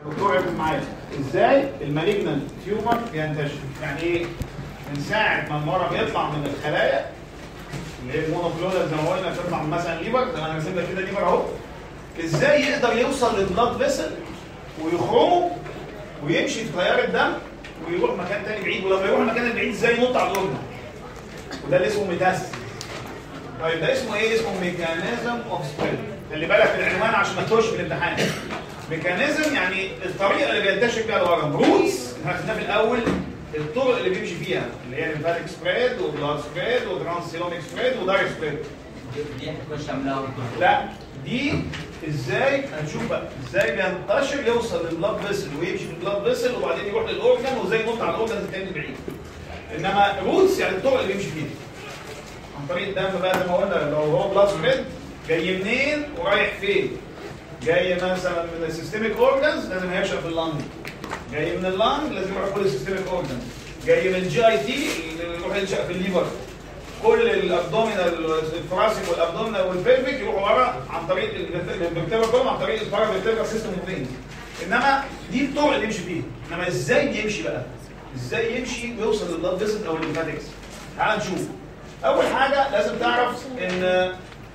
دكتور ركز معايا ازاي المالجنال تيومر بينتشر يعني ايه من ساعه ما المرض يطلع من الخلايا اللي هي المونوكلونال زي ما قلنا تطلع من مثلا ليفر زي ما انا راسم لك كده ليفر اهو ازاي يقدر يوصل للبلاد فيسل ويخرمه ويمشي في تيار الدم ويروح مكان تاني بعيد ولما يروح المكان البعيد ازاي ينط على الاورجن وده اللي اسمه ميتاستاسيس طيب ده اسمه ايه؟ اسمه ميكانيزم اوف سبريد خلي بالك من العنوان عشان ما تخش في الامتحان ميكانيزم يعني الطريقه اللي بينتشر بيها الورم روتس احنا خدناه في الاول الطرق اللي بيمشي فيها اللي هي ليمفاتيك سبريد وبلاد سبريد وترانسيلوميك سبريد ودايركت سبريد دي هتخش عاملاها لا دي ازاي هنشوف بقى ازاي بينتشر يوصل للبلاد فيسل ويمشي في البلاد فيسل وبعدين يروح للاورجن وازاي ينط على الاورجن التاني بعيد انما روتس يعني الطرق اللي بيمشي فيها عن طريق الدم بقى زي ما قلنا لو هو بلاد سبريد جاي منين ورايح فين جاي مثلا من السيستميك اورجنز لازم هيرشق في اللنج جاي من اللنج لازم يروح كل السيستميك اورجنز جاي من الجي اي تي يروح ينشأ في الليفر كل الابدومينال الفراسك والابدومينال والبلفيك يروحوا ورا عن طريق الفيرتبرا كلهم عن طريق البارافيرتبرا سيستم موفين انما دي الطرق اللي يمشي فيها انما ازاي بيمشي بقى ازاي يمشي ويوصل للبلاد فيسل او الليمفاتكس تعال نشوف اول حاجه لازم تعرف ان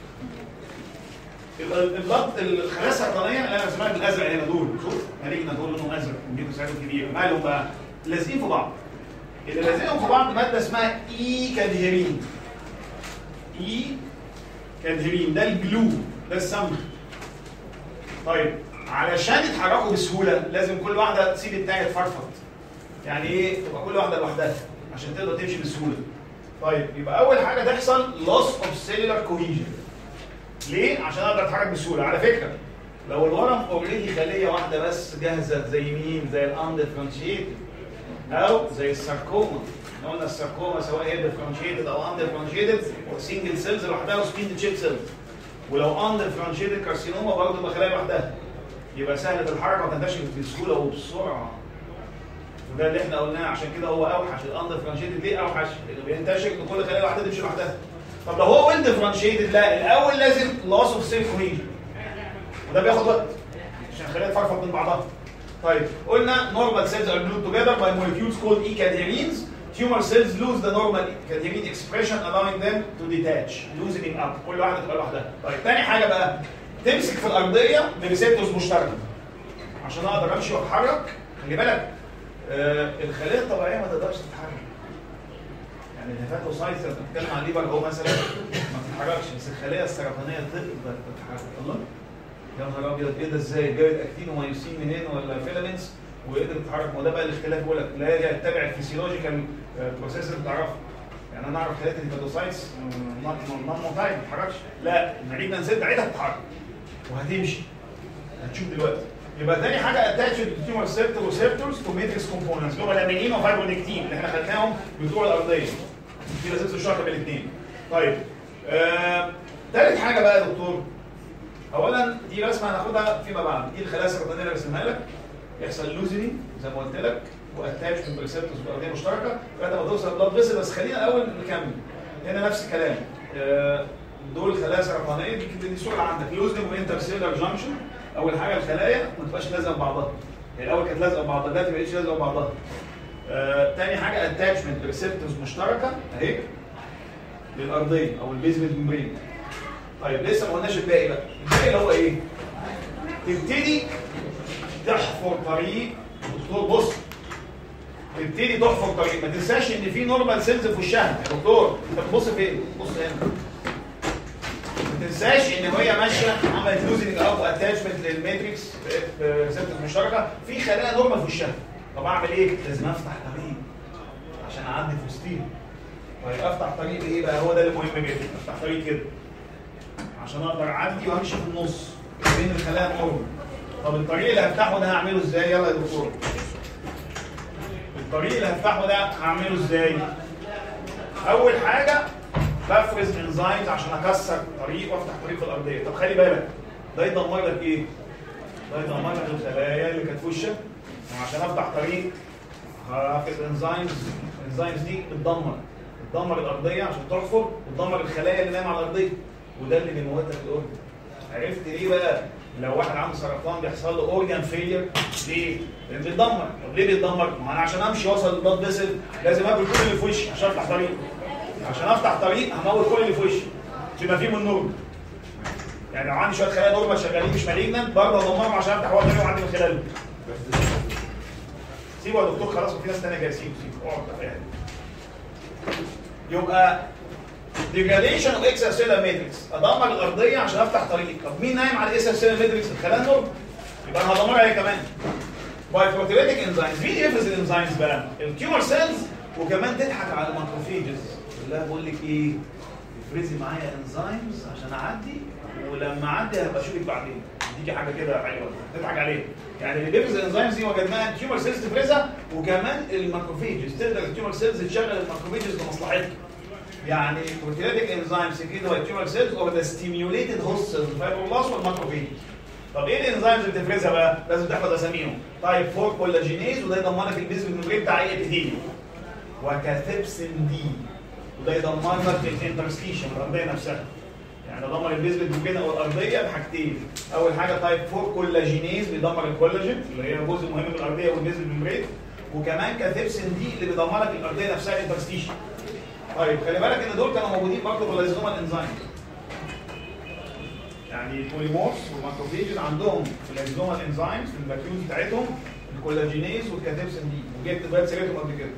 البلاد الخلايا السرطانيه اللي انا بسميها بالازرق هنا دول شوف مالجنا دول لونهم ازرق وديكوا سعرهم كبير مالهم بقى لازقين في بعض اللي لازقين في بعض ماده اسمها اي كادهيرين اي كادهيرين ده الجلو ده السمك طيب علشان يتحركوا بسهوله لازم كل واحده تسيب الثانيه تفرفط يعني ايه تبقى كل واحده لوحدها عشان تقدر تمشي بسهوله طيب يبقى اول حاجه تحصل loss of cellular cohesion ليه؟ عشان اقدر اتحرك بسهوله على فكره لو الورم اوريدي خليه واحده بس جاهزه زي مين؟ زي الاندفرنشيتد او زي الساركوما احنا قلنا الساركوما سواء هي ديفرنشيتد او اندفرنشيتد سنجل سيلز لوحدها وسبين تشيب سيلز ولو اندفرنشيتد كارسينوما برضه تبقى خلايا لوحدها يبقى سهله الحركه وتنتشر بسهوله وبسرعه وده اللي احنا قلناه عشان كده هو اوحش الاندفرنشيتد ليه اوحش؟ لانه بينتشر لكل خليه لوحدها تمشي لوحدها طب لو هو ويل ديفرنشيتد لا الاول لازم لوس اوف سيل كوهيجن وده بياخد وقت عشان الخلايا تفرفط من بعضها طيب قلنا normal cells are glued together by molecules called E-cadherines tumor cells lose the normal cadherine expression allowing them to detach loosening up كل واحده تبقى لوحدها طيب تاني حاجه بقى تمسك في الارضيه بريسبتورز مشتركه عشان اقدر امشي واتحرك خلي بالك آه الخليه الطبيعيه ما تقدرش تتحرك يعني الهيباتوسايتس لما بتتكلم عن الليفر هو مثلا ما بتتحركش بس الخليه السرطانيه تقدر تتحرك الله يا نهار ابيض ايه ده ازاي جابت اكتين ومايوسين منين ولا فيلامنتس وقدرت تتحرك ما ده بقى الاختلاف بقول لك لا يتبع الفسيولوجيكال بروسيس اللي بتعرفه يعني انا اعرف خلايا الهيباتوسايتس نون موتايل ما بتتحركش لا المالجنسيت بتاعتها بتتحرك وهتمشي هتشوف دلوقتي يبقى تاني حاجه اتاتشد تيومر سيرتر وسيرتورز تو ماتريكس كومبوننتس اللي هم الامينين وفايبرونكتين اللي احنا خدناهم بتوع الارضيه في لازم الشركه بين الاثنين طيب آه، تالت حاجه بقى يا دكتور اولا دي رسمه هناخدها فيما بعد دي الخلايا السرطانيه اللي رسمها لك يحصل لوزني زي ما قلت لك واتاتش من بريسبتورز بالارضيه مشتركه لغايه ما توصل بلاد فيسل بس خلينا الاول نكمل هنا نفس الكلام آه، دول خلايا سرطانيه دي دي الصوره اللي عندك لوزني وانترسيلر جانكشن اول حاجه الخلايا ما تبقاش لازقه ببعضها هي الاول كانت لازقه ببعضها دلوقتي ما بقتش لازقه ببعضها آه، تاني حاجه اتاتشمنت ريسبتورز مشتركه اهي للارضيه او البيزمنت ممبرين طيب لسه ما قلناش الباقي بقى الباقي اللي هو ايه؟ تبتدي تحفر طريق دكتور بص تبتدي تحفر طريق ما تنساش ان في نورمال سيلز في وشها يا دكتور انت بتبص فين؟ بص هنا ما تنساش ان وهي ماشيه عملت لوزنج اب واتاتشمنت للماتريكس ريسبتورز مشتركه في خلايا نورمال في وشها طب اعمل ايه؟ لازم افتح طريق عشان اعدي في وسطيهم طيب افتح طريق ايه بقى هو ده اللي مهم جدا افتح طريق كده عشان اقدر اعدي وامشي في النص بين الخلايا النورمال طب الطريق اللي هفتحه ده هعمله ازاي يلا يا دكتور الطريق اللي هفتحه ده هعمله ازاي اول حاجه بفرز انزيمز عشان اكسر طريق وافتح طريق في الارضيه طب خلي بالك ده يدمر لك ايه ده يدمر لك الخلايا اللي كانت في وشك وعشان افتح طريق هفرز انزيمز الانزيمز دي بتدمر بتدمر الارضيه عشان تحفر وتدمر الخلايا اللي نايمه على الارضيه وده اللي بيموتك الاورجن عرفت ليه بقى لو واحد عنده سرطان بيحصل له اورجان فيلير ليه؟ لان بيتدمر طب ليه بيتدمر؟ ما انا عشان امشي واوصل للبلاد فيسل لازم اكل كل اللي في وشي عشان افتح طريق عشان افتح طريق هموت كل اللي في وشي بما فيه من نور يعني لو عندي شويه خلايا نورمال شغالين مش مالجنت برضه ادمرهم عشان افتح وقت وعندي من خلالهم سيبه يا دكتور خلاص وفي ناس ثانيه جايه سيبه سيبه اقعد يعني يبقى degradation of extracellular matrix ادمر الارضيه عشان افتح طريق طب مين نايم على extracellular matrix الخلايا النورمال يبقى انا هدمرها هي كمان باي بروتيوليتيك انزيمز مين يفرز الانزيمز بقى؟ التيومر سيلز وكمان تضحك على الماكروفيجز لا بقول لك ايه افرزي معايا انزيمز عشان اعدي ولما اعدي هبقى اشوفك بعدين دي حاجه كده حلوه تضحك عليه يعني اللي بيفرز الانزيمز دي وجدناها التيومر سيلز تفرزها وكمان الماكروفيجز تقدر التيومر سيلز تشغل الماكروفيجز لمصلحتها يعني proteolytic enzymes secreted by tumor cells or the stimulated host cells الفايبروبلاست والماكروفيج طب ايه الانزيمز اللي بتفرزها بقى؟ لازم تحفظ اساميهم تايب 4 كولاجينيز وده يضمن لك البيز بالممبرين بتاع اي ابيثيليوم وكاثيبسين دي وده يضمن لك الانترستيشن الارضيه نفسها يعني ضمن البيز بالممبرين او الارضيه بحاجتين اول حاجه تايب 4 كولاجينيز بيدمر الكولاجين اللي هي جزء مهم من الارضيه والبيز بالممبرين وكمان كاثيبسين دي اللي بيضمن لك الارضيه نفسها الانترستيشن طيب خلي بالك ان دول كانوا موجودين برضه في اللايزوما الانزيم يعني البوليمورس والماكروفيجز عندهم في اللايزوما الانزيمز في الباكيوز بتاعتهم الكولاجينيز والكاتيبسين دي وجبت بقى سيرتهم قبل كده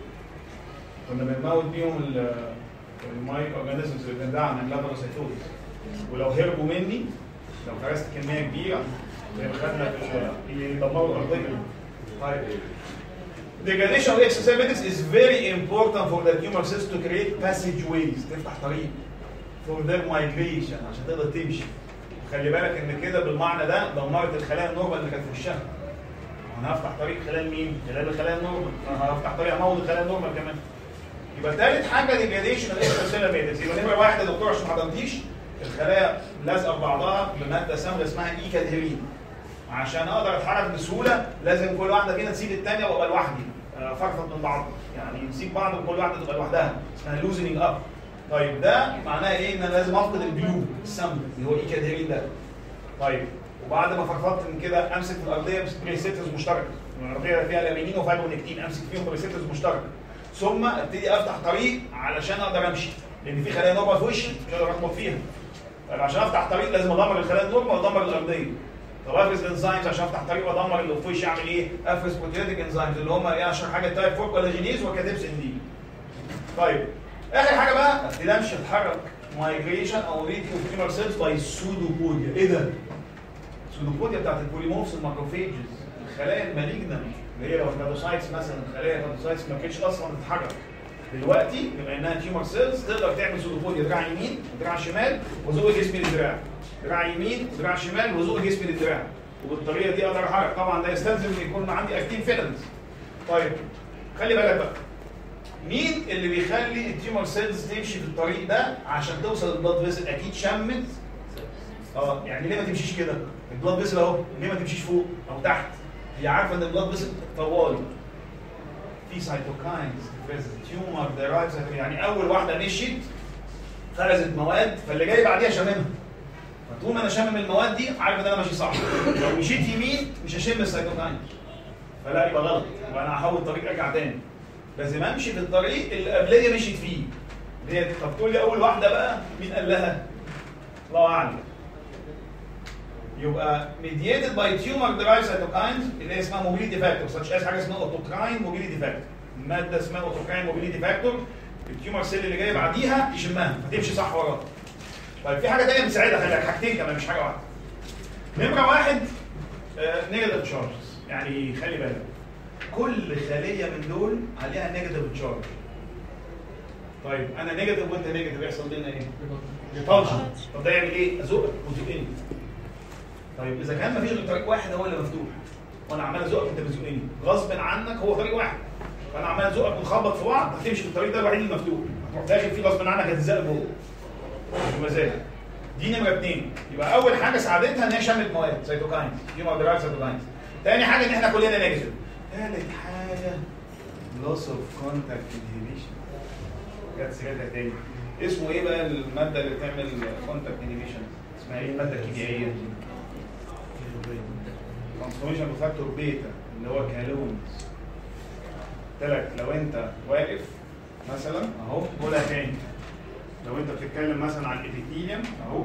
كنا بنموت بيهم المايك اورجانيزمز اللي بندعم من لابروسيتوز ولو هربوا مني لو فرست كميه كبيره زي ما خدنا في يدمروا الارضيه طيب Degradation of extracellular matrix is very important for the tumor cells to create passageways تفتح طريق for their migration عشان تقدر تمشي خلي بالك ان كده بالمعنى ده دمرت الخلايا النورمال اللي كانت في وشها انا هفتح طريق خلال مين؟ خلال الخلايا النورمال انا هفتح طريق اموت الخلايا النورمال كمان يبقى ثالث حاجه degradation of extracellular matrix يبقى نمره واحد يا دكتور عشان ما حضرتيش الخلايا لازقه في بعضها بماده سامه اسمها ايكادهيرين عشان اقدر اتحرك بسهوله لازم كل واحده فينا تسيب الثانيه وابقى لوحدي فرفض من بعض يعني نسيب بعض وكل واحده تبقى لوحدها اسمها لوزنينج اب طيب ده معناه ايه ان انا لازم افقد البلو السم اللي هو ايكادهيرين ده طيب وبعد ما فرفضت من كده امسك في الارضيه بريسيترز مشتركه الارضيه فيها لامينين وفايبرونكتين امسك فيهم بريسيترز مشتركه ثم ابتدي افتح طريق علشان اقدر امشي لان في خلايا نورمال في وشي مش هقدر اخبط فيها طيب عشان افتح طريق لازم ادمر الخلايا النورمال وادمر الارضيه طب افرز انزيمز عشان افتح طريق وادمر اللي في وشي اعمل ايه؟ افرز بروتيوليتيك انزيمز اللي هم ايه اشهر حاجه تايب 4 كولاجينيز وكاتيبسين دي. طيب اخر حاجه بقى ابتدي امشي اتحرك مايجريشن او ريد اوف تيمر سيلز باي سودوبوديا ايه ده؟ السودوبوديا بتاعت البوليمورفز الماكروفيجز الخلايا المالجنت اللي هي لو الهيباتوسايتس مثلا الخلايا الهيباتوسايتس ما كانتش اصلا تتحرك دلوقتي بما انها تيومر سيلز تقدر تعمل سودوبوديا دراع يمين ودراع شمال وزق جسمي للدراع دراع يمين ودراع شمال وزق جسمي للدراع وبالطريقه دي اقدر احرك طبعا ده يستلزم ان يكون عندي اكتين فيلنز طيب خلي بالك بقى مين اللي بيخلي التيومر سيلز تمشي في الطريق ده عشان توصل للبلاد فيسل اكيد شمت اه يعني ليه ما تمشيش كده البلاد فيسل اهو ليه ما تمشيش فوق او تحت هي عارفه ان البلاد فيسل طوالي في سايتوكاينز تفرز تيومر درايف يعني اول واحده مشيت فرزت مواد فاللي جاي بعديها شاممها فطول ما انا شامم المواد دي عارف ان انا ماشي صح لو مشيت يمين مش هشم السايتوكاين فلا يبقى غلط يبقى انا هحول الطريق ارجع تاني لازم امشي في الطريق اللي قبليه مشيت فيه دي طب تقول لي اول واحده بقى مين قال لها؟ الله اعلم يبقى mediated by tumor derived cytokines اللي هي اسمها mobility factor such as حاجه اسمها اوتوكراين mobility factor ماده اسمها اوتوكراين mobility factor التيومر سيل اللي جاي بعديها يشمها فتمشي صح وراها طيب في حاجه ثانيه بتساعدها خلي بالك حاجتين كمان مش حاجه واحده نمره واحد نيجاتيف تشارجز يعني خلي بالك كل خليه من دول عليها نيجاتيف تشارج طيب انا نيجاتيف وانت نيجاتيف يحصل بينا ايه؟ ريبالجن طب ده يعمل ايه؟ ازقك وتزقني طيب اذا كان مفيش غير طريق واحد هو اللي مفتوح وانا عمال ازقك وانت بتزقني غصب عنك هو طريق واحد فانا عمال ازقك ونخبط في بعض هتمشي في الطريق ده الوحيد المفتوح هتروح داخل فيه غصب عنك هتزق جوه بمزاج دي نمره اثنين يبقى اول حاجه ساعدتها ان هي شمت مواد سيتوكاينز هيومن درايف سيتوكاينز تاني حاجه ان احنا كلنا نيجاتيف ثالث حاجه لوس اوف كونتاكت انهبيشن جت سيرتها تاني اسمه ايه بقى الماده اللي بتعمل كونتاكت انهبيشن اسمها ايه الماده الكيميائيه ترانسفورميشن بفاكتور بيتا اللي هو كالونز قلت لك لو انت واقف مثلا اهو قولها تاني لو انت بتتكلم مثلا عن الابيثيليوم اهو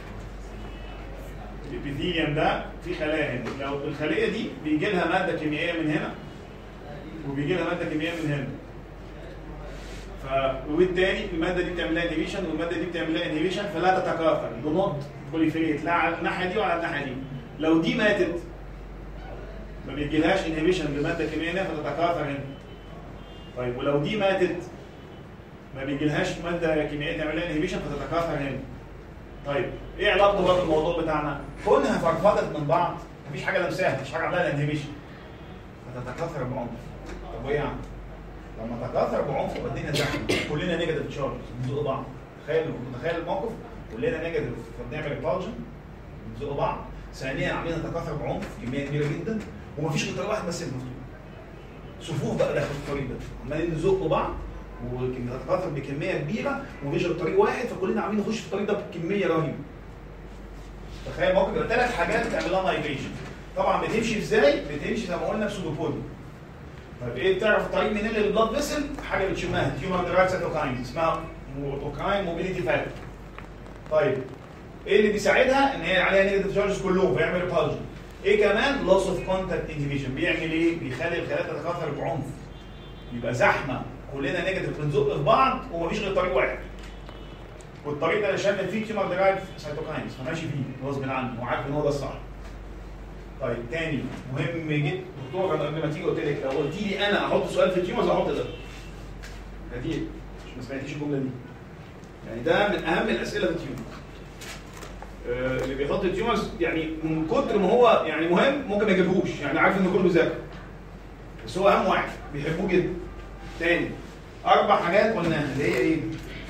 الابيثيليوم ده في خلايا هنا لو الخليه دي بيجي لها ماده كيميائيه من هنا وبيجي لها ماده كيميائيه من هنا ف وبالتالي الماده دي بتعمل لها انهبيشن والماده دي بتعمل لها انهبيشن فلا تتكاثر دو نوت بروليفريت لا على الناحيه دي ولا على الناحيه دي لو دي ماتت ما بيجيلهاش انهبيشن بماده كيميائيه هنا فتتكاثر هنا طيب ولو دي ماتت ما بيجيلهاش ماده كيميائيه تعمل لها انهبيشن فتتكاثر هنا طيب ايه علاقته بقى بالموضوع بتاعنا؟ كونها فرفضت من بعض مفيش حاجه لمساها مفيش حاجه عملها انهبيشن فتتكاثر بعنف طب وايه يعني؟ لما تكاثر بعنف يبقى الدنيا زحمه كلنا نيجاتيف تشارج بنزق بعض تخيل تخيل الموقف كلنا نيجاتيف فبنعمل ريبالجن بنزق بعض ثانيا عاملين نتكاثر بعنف كميه كبيره جدا ومفيش غير طريق واحد بس اللي مفتوح صفوف بقى داخل الطريق ده عمالين نزق بعض ونتكاثر بكميه كبيره ومفيش غير طريق واحد فكلنا عاملين نخش في الطريق ده بكميه رهيبه تخيل موقف يبقى ثلاث حاجات بتعمل لها مايجريشن طبعا بتمشي ازاي؟ بتمشي زي ما قلنا بسودوبودي طيب ايه بتعرف الطريق منين للبلاد فيسل؟ حاجه بتشمها تيومر دراج سيتوكاين اسمها اوتوكاين موبيليتي فاكتور. طيب ايه اللي بيساعدها؟ ان هي عليها نيجاتيف تشارجز كلهم فيعمل ريبالجن. ايه كمان؟ لوس اوف كونتاكت انهبيشن بيعمل ايه؟ بيخلي الخلايا تتكاثر بعنف. يبقى زحمه كلنا نيجاتيف بنزق في بعض ومفيش غير طريق واحد. والطريق ده اللي شامل فيه تيومر دراج سيتوكاينز فماشي فيه غصب عنه وعارف ان هو ده الصح. طيب تاني مهم جدا دكتور انا قبل ما تيجي قلت لك لو قلت لي انا احط سؤال في التيومرز احط ده دي مش ما سمعتيش الجمله دي يعني ده من اهم الاسئله في التيومرز آه اللي بيحط التيومرز يعني من كتر ما هو يعني مهم ممكن ما يجيبهوش يعني عارف ان كله ذاكر بس هو اهم واحد بيحبوه جدا تاني اربع حاجات قلناها اللي هي ايه؟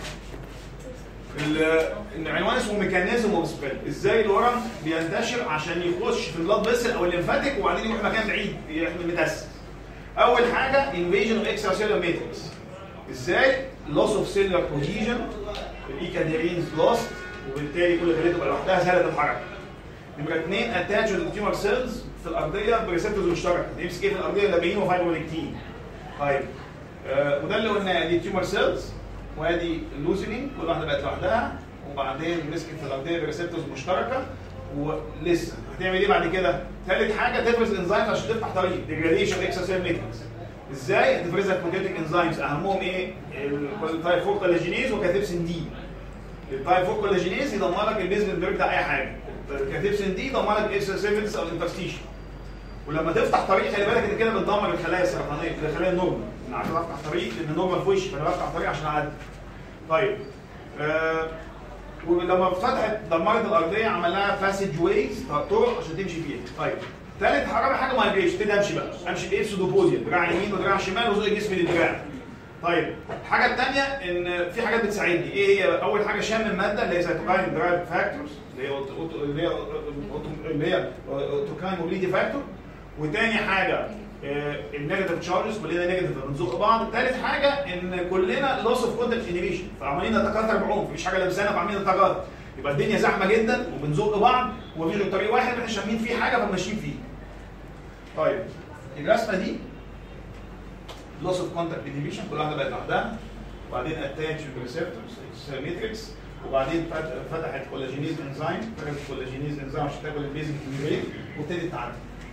العنوان اسمه ميكانيزم اوف سبريد ازاي الورم بينتشر عشان يخش في البلاد فيسل او الليمفاتيك وبعدين يروح مكان بعيد يحمل متاسس اول حاجه انفيجن اوف اكسترا سيلر ماتريكس ازاي لوس اوف سيلر كوهيجن الايكاديرينز لوست وبالتالي كل خليه تبقى لوحدها سهله الحركه نمره اثنين اتاتش للتيومر سيلز في الارضيه بريسبتورز مشتركه يمسك في الارضيه لابين وفايبروليكتين طيب آه وده اللي قلنا دي تيومر سيلز وادي اللوسينينج كل واحده بقت لوحدها وبعدين مسكت في الارضيه بريسبتورز مشتركه ولسه هتعمل ايه بعد كده؟ ثالث حاجه تفرز انزيم عشان تفتح طريق ديجراديشن اكسترا سيل ماتريكس ازاي؟ هتفرزها كونجيتك انزيمز اهمهم ايه؟ التايب 4 كولاجينيز وكاتيبسين دي التايب 4 كولاجينيز يدمر لك البيزمنت بريك بتاع اي حاجه الكاتيبسين دي يدمر لك الاكسترا سيل او الانترستيشن ولما تفتح طريق خلي بالك ان كده بتدمر الخلايا السرطانيه الخلايا النورمال انا عشان افتح طريق لان النورمال في وشي فانا بفتح طريق عشان اعدي طيب آه ولما فتحت دمرت الارضيه عمل لها باسج ويز طرق عشان تمشي فيها طيب ثالث رابع حاجه ما يجريش ابتدي امشي بقى امشي بايه سودوبوديا دراع يمين ودراع شمال وزق جسمي للدراع طيب الحاجه الثانيه ان في حاجات بتساعدني ايه هي اول حاجه شم الماده اللي هي سيتوكاين درايف فاكتورز اللي هي اللي هي اللي هي اوتوكاين موبيليتي فاكتور وتاني حاجه النيجاتيف تشارجز كلنا نيجاتيف بنزق بعض ثالث حاجه ان كلنا لوس اوف كونتاكت انيبيشن فعمالين نتكاثر بعنف مفيش حاجه لمسانا فعمالين نتكاثر يبقى الدنيا زحمه جدا وبنزق بعض ومفيش غير طريق واحد احنا شامين فيه حاجه فماشيين فيه طيب الرسمه دي لوس اوف كونتاكت انيبيشن كل واحده بقت لوحدها وبعدين اتاتش ريسبتورز ماتريكس وبعدين فتحت كولاجينيز انزيم فتحت كولاجينيز انزيم عشان تاكل البيزك ميمبرين وابتدت تعدي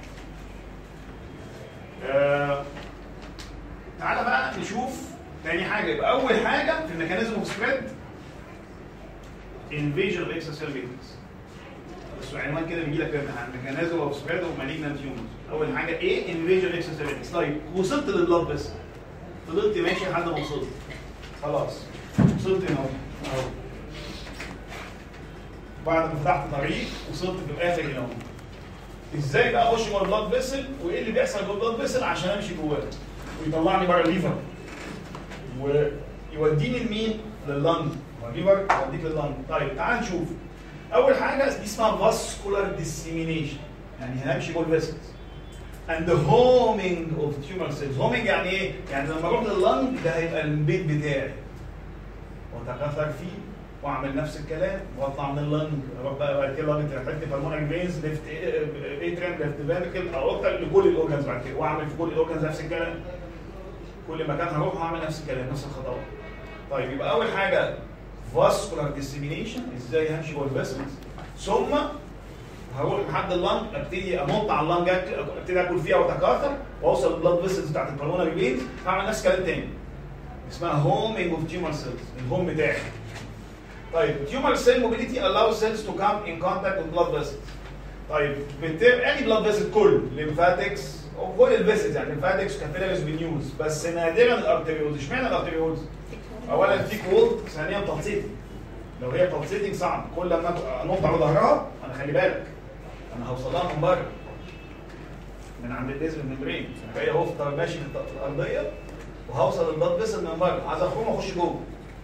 آه تعالى بقى نشوف تاني حاجه يبقى اول حاجه في الميكانيزم اوف سبريد انفيجن اوف اكسترا سيل ماتريكس بس العنوان كده بيجي لك ميكانيزم اوف سبريد اوف مالجنانت تيومرز اول حاجه ايه انفيجن اوف اكسترا سيل ماتريكس طيب وصلت للبلاد بس فضلت ماشي لحد ما وصلت خلاص وصلت هنا اهو بعد ما فتحت طريق وصلت في الاخر هنا اهو ازاي بقى اخش جوه البلاد فيسل وايه اللي بيحصل جوه البلاد فيسل عشان امشي جواه ويطلعني بره الليفر ويوديني لمين؟ لللنج والليفر يوديك لللنج طيب تعال نشوف اول حاجه دي اسمها فاسكولار ديسيمينيشن يعني همشي جوه الفيسلز and the homing of tumor cells homing يعني ايه؟ يعني لما اروح لللنج ده هيبقى البيت بتاعي واتكاثر فيه واعمل نفس الكلام واطلع من اللنج اروح بقى بعد كده لغايه حته بالمونري فينز ليفت اتريم ليفت فيرتيكال او لكل الاورجنز بعد كده واعمل في كل الاورجنز نفس الكلام كل مكان هروح هعمل نفس الكلام نفس الخطوات طيب يبقى اول حاجه فاسكولار ديسيمينيشن ازاي همشي جوه الفيسلز ثم هروح لحد اللنج ابتدي انط على اللنج أك- ابتدي اكل فيها واتكاثر واوصل للبلاد فيسلز بتاعت البلمونري فينز هعمل نفس الكلام تاني اسمها هومينج اوف تيومر سيلز الهوم بتاعي طيب tumor cell mobility allows cells to come in contact with blood vessels. طيب بتبقى any blood vessel كله lymphatics وكل الفيسلز يعني lymphatics capillaries venules بس نادرا الارتريولز اشمعنى الارتريولز؟ اولا في كولد ثانيا pulsating لو هي pulsating صعب كل لما انط على ظهرها انا خلي بالك انا هوصل لها من بره من عند البيزمنت ميمبرين فهي اهو في- ماشي في الط- في الارضيه وهوصل للبلاد فيسل من بره عايز اخرج اخش جوه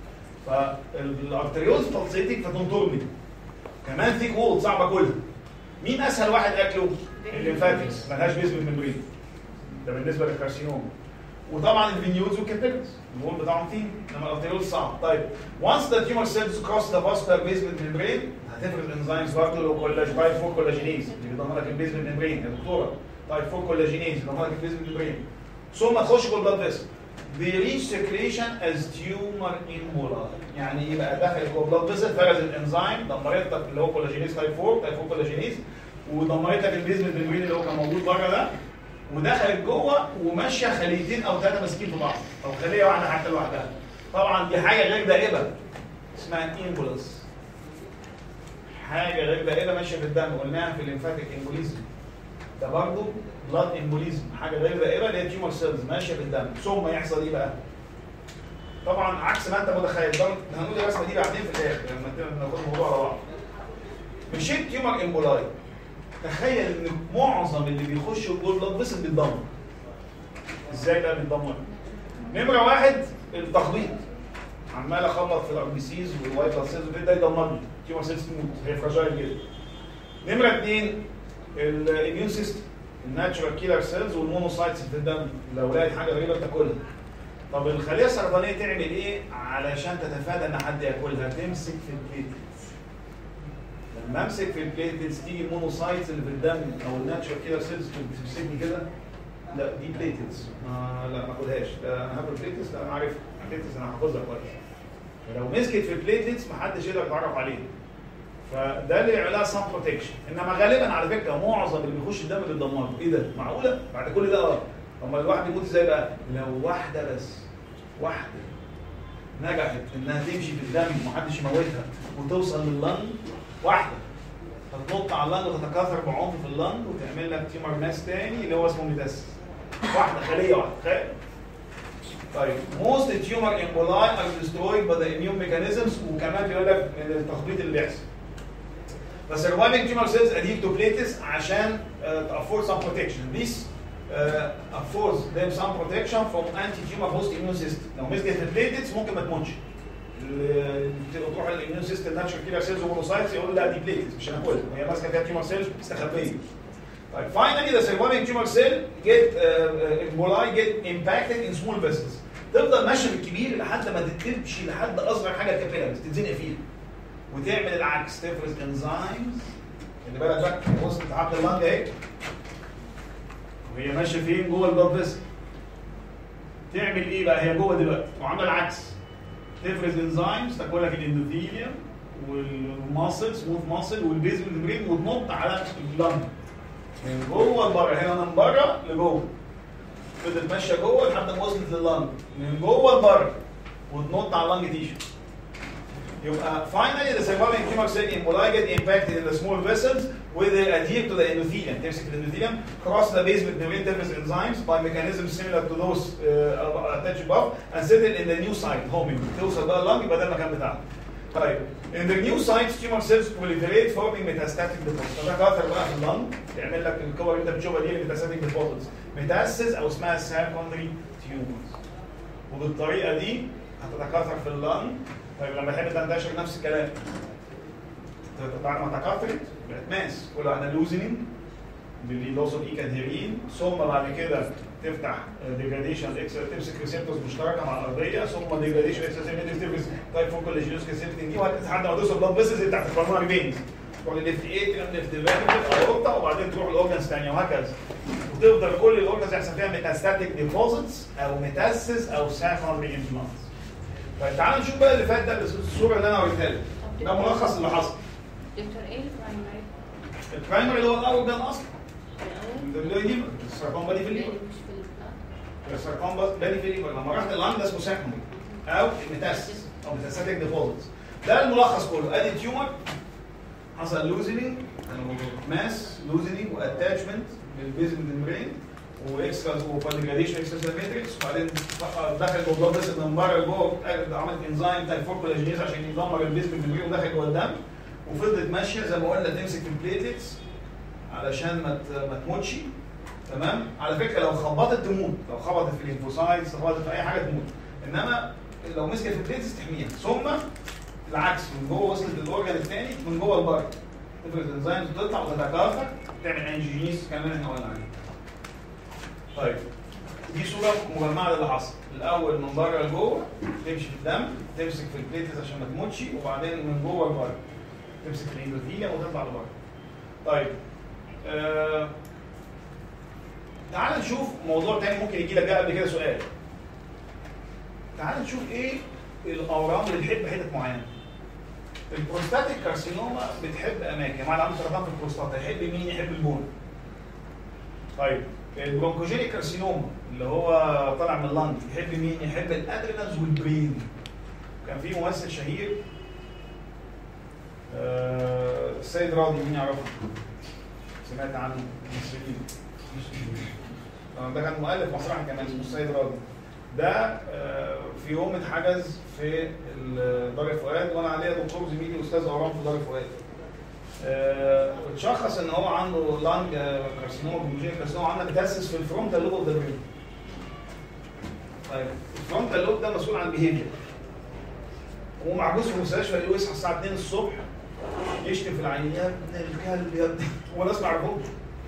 فالارتريولز بلسيتك فتنطرني كمان في وول صعبه كلها مين اسهل واحد اكله؟ الليمفاتكس ملهاش بيزمنت ميمبرين ده بالنسبه للكارسينوم وطبعا الفينيولز والكابيلز الوول بتاعهم فين انما الارتريولز صعب طيب وانس ذا تيومر سيلز كروس ذا فاسكولار بيزمنت ميمبرين هتفرز انزيمز برضه لو كولاج تايب 4 كولاجينيز اللي بيضمن لك البيزمنت ميمبرين يا دكتوره تايب 4 كولاجينيز بيضمن لك البيزمنت ميمبرين ثم تخش جوه البلاد فيسل بيريش سكريشن از تيومر امبولاي يعني يبقى دخل جوه بلاد فيسل فرز الانزيم دمرت لك اللي هو كولاجينيز تايب 4 تايب 4 كولاجينيز ودمرت لك البيزمنت ميمبرين اللي هو كان موجود بره ده ودخلت جوه وماشيه خليتين او ثلاثه ماسكين في بعض او خليه واحده حتى لوحدها طبعا دي حاجه غير دائبه اسمها امبولس حاجه غير دائبه ماشيه في الدم قلناها في الليمفاتيك امبوليزم ده برضه بلاد امبوليزم حاجه غير دائبه اللي هي تيومر سيلز ماشيه في الدم ثم يحصل ايه بقى؟ طبعا عكس ما انت متخيل ده هنقول الرسمه دي بعدين في الاخر لما ناخد الموضوع على بعض مشيت تيومر امبولاي تخيل ان معظم اللي بيخشوا جوه البلاد فيسل بيتدمر ازاي بقى بيتدمر؟ نمره واحد التخبيط عمال اخبط في الار بي سيز والوايت بلاد سيلز وكده ده يدمرني تيومر سيلز تموت هي فراجايل جدا نمره اثنين الاميون سيستم الناتشورال كيلر سيلز والمونوسايتس في الدم لو لقيت حاجه غريبه بتاكلها طب الخليه السرطانيه تعمل ايه علشان تتفادى ان حد ياكلها تمسك في البليتلتس لما امسك في البليتلتس تيجي المونوسايتس اللي في الدم او الناتشورال كيلر سيلز تمسكني كده لا دي بليتلتس آه لا ما اكلهاش لا انا هاكل بليتلتس لا انا عارف بليتلتس انا حافظها كويس فلو مسكت في البليتلتس محدش يقدر يتعرف عليه فده اللي يعمل لها سام بروتكشن انما غالبا على فكره معظم اللي بيخش الدم بيتدمر ايه ده معقوله بعد كل ده اه اما الواحد يموت ازاي بقى لو واحده بس واحده نجحت انها تمشي في الدم ومحدش يموتها وتوصل لللنج واحده هتنط على اللنج وتتكاثر بعنف في اللنج وتعمل لك تيمر ماس تاني اللي هو اسمه ميتاس واحده خليه واحده تخيل طيب most tumor emboli are destroyed by the immune mechanisms وكمان بيقول لك التخبيط اللي بيحصل بس surviving tumor cells adhere to platelets عشان uh, to afford some protection. This uh, affords them some protection from anti-tumor host immune system. لو مسكت البليتلتس ممكن ما تموتش. ال- تروح الاميون سيستم ناتشورال كيلر سيلز ومونوسايتس يقول لا دي بليتلتس مش هناكلها وهي ماسكه فيها تيومر سيلز مستخبيه. طيب finally the surviving tumor cell get uh, emboli get impacted in small vessels. تفضل ماشيه بالكبير لحد ما تمشي لحد اصغر حاجه كابيلاريز تتزنق فيها. وتعمل العكس تفرز انزيمز خلي بالك بقى بص بتعبد اللنج اهي وهي ماشيه فين جوه البلاد فيسل تعمل ايه بقى هي جوه دلوقتي وعامله العكس تفرز انزيمز تاكل لك الاندوثيليوم والماسل سموث ماسل والبيزمنت برين وتنط على اللنج من جوه لبره هنا من بره لجوه فضلت ماشيه جوه لحد ما وصلت لللنج من جوه لبره وتنط على اللنج تيشو يبقى finally the surviving tumor cell emboli get impacted in the small vessels where they adhere to the endothelium تمسك الانdothelium cross the basement membrane surface enzymes by mechanisms similar to those uh, attached above and settle in the new site homing توصل بقى اللنج يبقى ده المكان بتاعها طيب in the new sites tumor cells proliferate forming metastatic deposits فده كاثر بقى في اللنج يعمل لك الكور اللي انت بتشوفها دي metastatic deposits metastasis او اسمها secondary tumors وبالطريقه دي هتتكاثر في اللنج طيب لما تحب تنتشر نفس الكلام بعد ما تكاثرت بقت ماس كل واحده لوزنينج باللوس اوف ايكادهيرين ثم بعد كده تفتح ديجراديشن تمسك ريسبتورز مشتركه مع الارضيه ثم ديجراديشن اكسسيفيتيف تفرز تايب فوق كولاجينوس كاسيتين دي لحد ما توصل بلاد فيسز بتاعت البلمونري فينز تروح للليفت 8 تنام ليفت فينتريكل اورتا وبعدين تروح الاورجنز ثانيه وهكذا وتفضل كل الاورجنز يحصل فيها ميتاستاتيك ديبوزيتس او ميتاسيس او ساكونري انفلانس طيب تعالوا نشوف بقى اللي فات ده الصوره اللي انا وريتها لك ده ملخص اللي حصل دكتور ايه البرايمري؟ البرايمري اللي هو الاورجن اصلا الأول؟ ده اللي يجيب السرطان بادي في الليفر مش في البلاد. السرطان بادي في الليفر لما رحت اللانج ده اسمه ساكونري او ميتاسيس او ميتاستاتيك ديبوزيتس ده الملخص كله ادي تيومر حصل لوزنينج ماس لوزنينج واتاتشمنت للبيزل ميمبرين واكسترا وفالجراديشن اكسترا ماتريكس وبعدين دخل جوه البلد بس من بره لجوه عمل انزيم تايب 4 كولاجينيز عشان يدمر البيزل ميمبرين ودخل جوه الدم وفضلت ماشيه زي ما قلنا تمسك في البليتلتس علشان ما ت- ما تموتش تمام على فكره لو خبطت تموت لو خبطت في الليمفوسايتس خبطت في اي حاجه تموت انما لو مسكت في البليتلتس تحميها ثم العكس من جوه وصلت للاورجن الثاني من جوه لبره تفرز انزيمز تطلع وتتكاثر تعمل انجينيس كمان احنا قلنا عليه. طيب دي صوره مجمعه للي حصل الاول من بره لجوه تمشي في الدم تمسك في البليتلز عشان ما تموتش وبعدين من جوه لبره تمسك في الاندوثيليا وتطلع لبره. طيب آه تعال نشوف موضوع تاني ممكن يجي لك ده قبل كده سؤال. تعال نشوف ايه الاورام اللي بتحب حتت معينه. البروستاتيك كارسينوما بتحب اماكن يعني اللي عنده سرطان في البروستاتا يحب مين يحب البون طيب البرونكوجينيك كارسينوما اللي هو طالع من اللنج يحب مين يحب الادرينالز والبرين كان في ممثل شهير آه، السيد راضي مين يعرفه سمعت عنه مصريين آه، ده كان مؤلف مسرحي كمان اسمه السيد راضي ده آه، في يوم اتحجز في ال- دار الفؤاد وانا عليا دكتور زميلي استاذ اورام في دار الفؤاد. آه، اتشخص ان هو عنده لانج كارسينوما بيوجين كارسينوما عنده متاسس في الفرونتال لوب اوف ذا برين. طيب الفرونتال لوب ده مسؤول عن البيهيفير. هو محجوز في المستشفى يقول يصحى الساعه 2 الصبح يشتم في العيان يا ابن الكلب يا ابن هو ناس ما يعرفوش.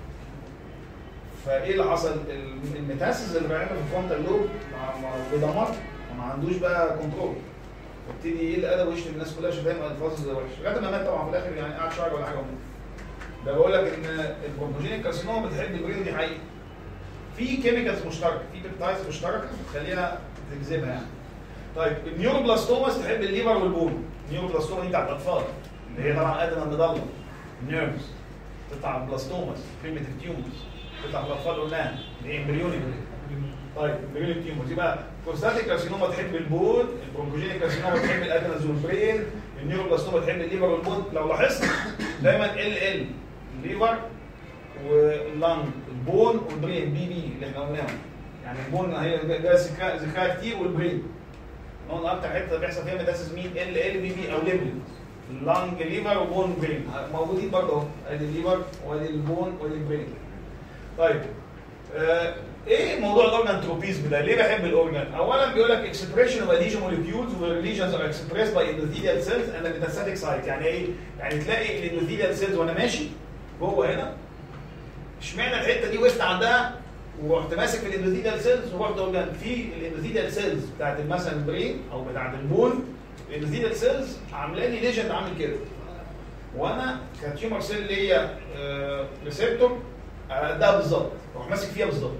فايه اللي حصل؟ ال- الميتاسيس اللي بيعمل في الفرونتال لوب ما- ما- بدمر وما عندوش بقى كنترول وابتدي يقل ادب ويشتم الناس كلها شتايم الفاظ زي وحش لغايه ما مات طبعا في الاخر يعني قعد شهر ولا حاجه ومات. ده بقول لك ان البروموجينيك كارسينوما بتحب البرين دي حقيقه في كيميكالز مشتركه في بيبتايدز مشتركه بتخليها تجذبها يعني طيب النيوروبلاستوماس تحب الليفر والبون النيوروبلاستوما دي بتاعت الاطفال اللي هي طبعا ادنى المضله النيرفز تطلع بلاستوماس بريمتيف تيومرز تطلع في الاطفال قلناها اللي هي امبريونيك طيب امبريونيك تيومرز يبقى بروستاتيك كارسينوما تحب البون البرونكوجينيك كارسينوما تحب الادنز والبرين النيوروبلاستوما تحب الليفر والبون لو لاحظت دايما ال ال الليفر واللنج البون والبرين بي بي اللي احنا قلناهم يعني البون هي جايه ذكاء ذكاء كتير والبرين قلنا اكتر حته بيحصل فيها ميتاسيس مين ال ال بي بي او ليبل اللنج ليفر وبون برين موجودين برضه اهو ادي الليفر وادي البون وادي البرين طيب آه ايه موضوع الاورجان تروبيزم ده؟ ليه بحب الاورجان؟ اولا بيقول لك اكسبريشن اوف اديشن موليكيولز والريليجنز ار اكسبريسد باي اندوثيليال سيلز اند ميتاستاتيك سايت يعني ايه؟ يعني تلاقي الاندوثيليال سيلز وانا ماشي جوه هنا اشمعنى الحته دي وقفت عندها ورحت ماسك في الاندوثيليال سيلز ورحت اورجان في الاندوثيليال سيلز بتاعت مثلا البرين او بتاعت البون الاندوثيليال سيلز عامله لي ليجند عامل كده وانا كتيومر سيل ليا ريسبتور على قدها بالظبط اروح ماسك فيها بالظبط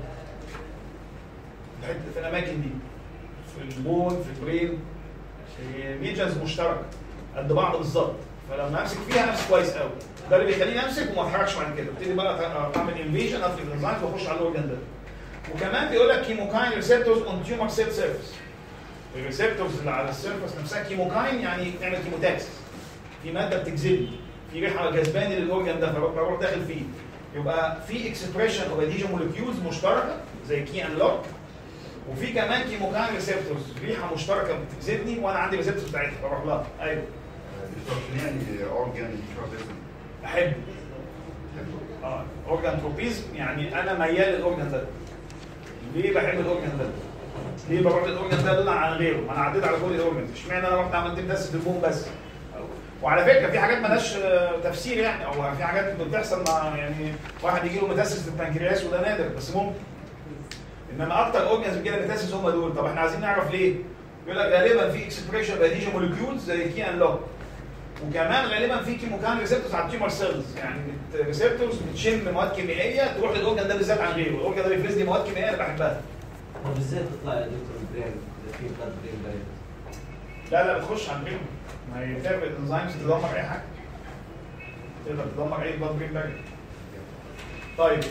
الحته في الاماكن دي في البون في البرين في ريجنز مشتركه قد بعض بالظبط فلما امسك فيها امسك كويس قوي ده اللي بيخليني امسك وما اتحركش بعد كده ابتدي بقى اعمل انفيجن افرض الانزيمز واخش على الاورجن ده وكمان بيقول لك كيموكاين ريسبتورز اون تيومر سيل سيرفيس الريسبتورز اللي على السيرفيس نفسها كيموكاين يعني تعمل كيموتاكسس في ماده بتجذبني في ريحه جذباني للاورجن ده فبروح بروح داخل فيه يبقى في اكسبريشن اوف اديشن مولكيولز مشتركه زي كي ان لوك وفي كمان كيموكاين ريسبتورز ريحه مشتركه بتجذبني وانا عندي ريسبتورز بتاعتها بروح لها ايوه يعني اورجان ترابيزم احب اه اورجان تروبيزم يعني انا ميال للاورجان ده ليه بحب الاورجان ده؟ ليه بروح للاورجان ده دون عن غيره؟ ما انا عديت على كل الاورجنز اشمعنى انا رحت عملت بس في البوم بس؟ وعلى فكره في حاجات مالهاش آه، تفسير يعني او في حاجات بتحصل مع يعني واحد يجي له متاسس في البنكرياس وده نادر بس ممكن انما اكتر اورجنز بيجي لها متاسس هم دول طب احنا عايزين نعرف ليه؟ يقول لك غالبا في اكسبريشن اديشن موليكيولز زي كي ان لوك وكمان غالبا في كيموكان ريسبتورز على التيومر سيلز يعني ريسبتورز بتشم مواد كيميائيه تروح للاورجن ده بالذات عن غيره الاورجن ده بيفرز لي مواد كيميائيه انا بحبها طب ازاي تطلع يا دكتور برين اذا في بلاد برين بارير؟ لا لا بتخش عن غيره ما هي بتعمل انزيمز تدمر اي حاجه تقدر تدمر اي بلاد برين بارير طيب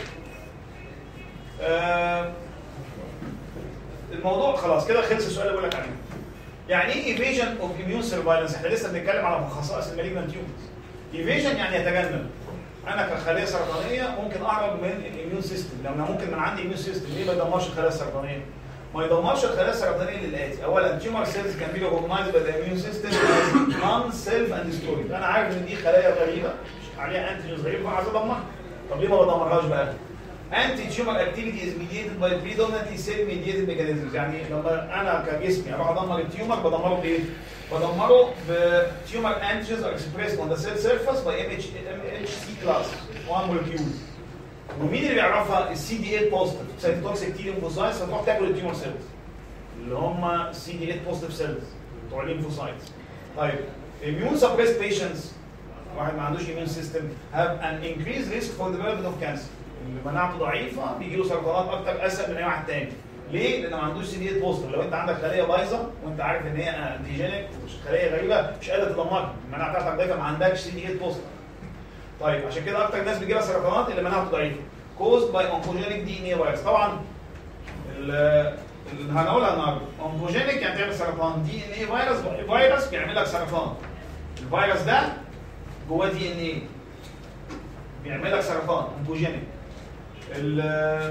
آه الموضوع خلاص كده خلص السؤال اللي بقول لك عليه يعني ايه ايفيجن اوف اميون سرفايلنس احنا لسه بنتكلم على خصائص المالجنت تيومرز ايفيجن يعني يتجنب انا كخليه سرطانيه ممكن اهرب من الاميون سيستم لو انا ممكن من عندي اميون سيستم ليه ما يدمرش الخلايا السرطانيه ما يدمرش الخلايا السرطانيه للاتي اولا تيومر سيلز كان بي ريكوجنايزد باي ذا اميون سيستم نون سيلف اند ستوري انا عارف ان دي خلايا غريبه عليها انتيجنز غريبه فعايز ادمرها طب ليه ما بدمرهاش بقى؟ انتي تيومر اكتيفيتي از ميديتد باي بريدومينتلي سيل ميديتد ميكانيزمز يعني لما انا كجسمي اروح ادمر التيومر بدمره بايه؟ بدمره بتيومر انتيجنز ار اكسبريسد اون ذا سيل سيرفيس باي ام اتش ام اتش سي كلاس 1 مولكيول ومين اللي بيعرفها؟ السي دي 8 بوزيتيف سايتوتوكسيك تي ليمفوسايتس فتروح تاكل التيومر سيلز اللي هم سي دي 8 بوزيتيف سيلز بتوع الليمفوسايتس طيب immune suppressed patients واحد ما عندوش immune system have an increased risk for development of cancer اللي مناعته ضعيفه بيجي له سرطانات اكتر اسهل من اي واحد تاني ليه؟ لان ما عندوش سي دي 8 بوزيتيف لو انت عندك خليه بايظه وانت عارف ان هي انتيجينيك مش خليه غريبه مش قادر تدمرها المناعه بتاعتك ضعيفه ما عندكش سي دي 8 بوزيتيف طيب عشان كده اكتر ناس بيجي لها سرطانات اللي مناعته ضعيفه caused by oncogenic DNA virus طبعا ال- اللي هنقولها النهارده oncogenic يعني تعمل سرطان دي ان اي فيروس فيروس بيعمل لك سرطان الفيروس ده جواه دي ان اي بيعمل لك سرطان oncogenic ال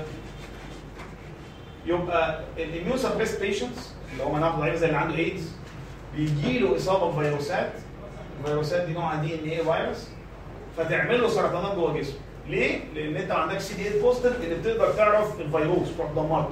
يبقى الاميون سبريس بيشنتس اللي هو مناعته ضعيفه زي اللي عنده ايدز بيجي له اصابه بفيروسات الفيروسات دي نوعها دي ان اي فيروس فتعمل له سرطانات جوه جسمه ليه؟ لان انت ما عندكش سي دي 8 بوزيتيف اللي بتقدر تعرف الفيروس تروح تدمره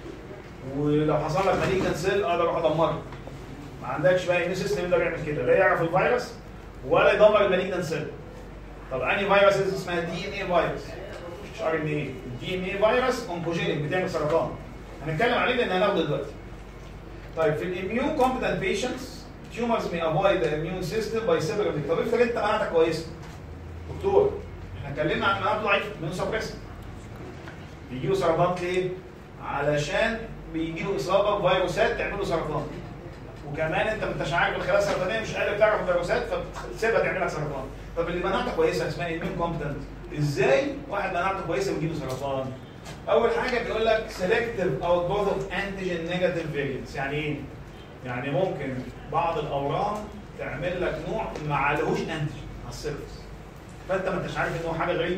ولو حصل لك مالجنت سيل اقدر اروح ادمره ما عندكش بقى ايميون سيستم يقدر يعمل كده لا يعرف الفيروس ولا يدمر المالجنت سيل طب انهي فيروس اسمها دي ان اي فيروس مش ار ان اي دي ان اي فيروس اونكوجينيك بتعمل سرطان هنتكلم عليه لان هناخده دلوقتي طيب في الاميون كومبتنت بيشنتس tumors may avoid the immune system by several طب افرض انت مناعتك كويسه دكتور احنا اتكلمنا عن مناعته ضعيفه من سبريسر بيجي له سرطان ليه؟ علشان بيجي له اصابه بفيروسات تعمل له سرطان وكمان انت ما انتش عارف الخلايا السرطانيه مش قادر تعرف الفيروسات فبتسيبها تعمل لك سرطان طب اللي مناعته كويسه اسمها ايميون كومبتنت ازاي واحد مناعته كويسه ويجي له سرطان؟ اول حاجه بيقول لك سيلكتيف اوتبوت اوف انتيجين نيجاتيف فيرينتس يعني ايه؟ يعني ممكن بعض الاورام تعمل لك نوع ما عليهوش انتيجين على السيرفس فانت ما انتش عارف ان هو حاجه غريبه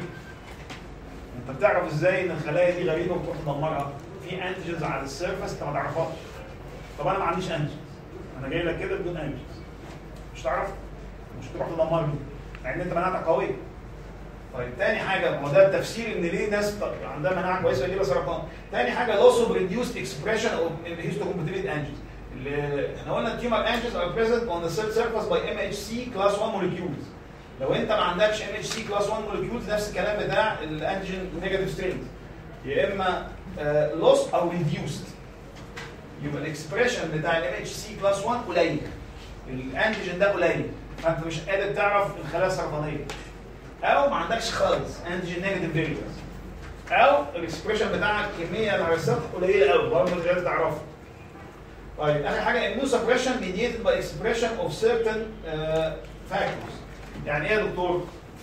انت بتعرف ازاي ان الخلايا دي غريبه وتروح تدمرها في انتيجنز على السيرفس انت ما تعرفهاش طب انا ما عنديش انتيجنز انا جاي لك كده بدون انتيجنز مش تعرف مش تروح تدمرني مع ان انت مناعتك قويه طيب تاني حاجه ما هو ده التفسير ان ليه ناس ط- عندها مناعه كويسه يجي لها سرطان تاني حاجه لوس اوف ريديوست اكسبريشن اوف هيستوكومباتيبيت انجنز اللي احنا قلنا التيومر انجنز ار بريزنت اون ذا سيل سيرفيس باي ام اتش سي كلاس 1 موليكيولز لو انت ما عندكش ام اتش سي كلاس 1 موليكيولز نفس الكلام بتاع الانتيجين نيجاتيف سترينز يا اما لوس او ريديوست يبقى الاكسبريشن بتاع الام اتش سي كلاس 1 قليل الانتيجين ده قليل فانت مش قادر تعرف الخلايا السرطانيه او ما عندكش خالص انتيجين نيجاتيف فيريبلز او الاكسبريشن بتاعك كميه على السطح قليله قوي برضه مش قادر تعرفها طيب اخر حاجه immune suppression mediated by expression of certain uh, factors يعني ايه يا دكتور؟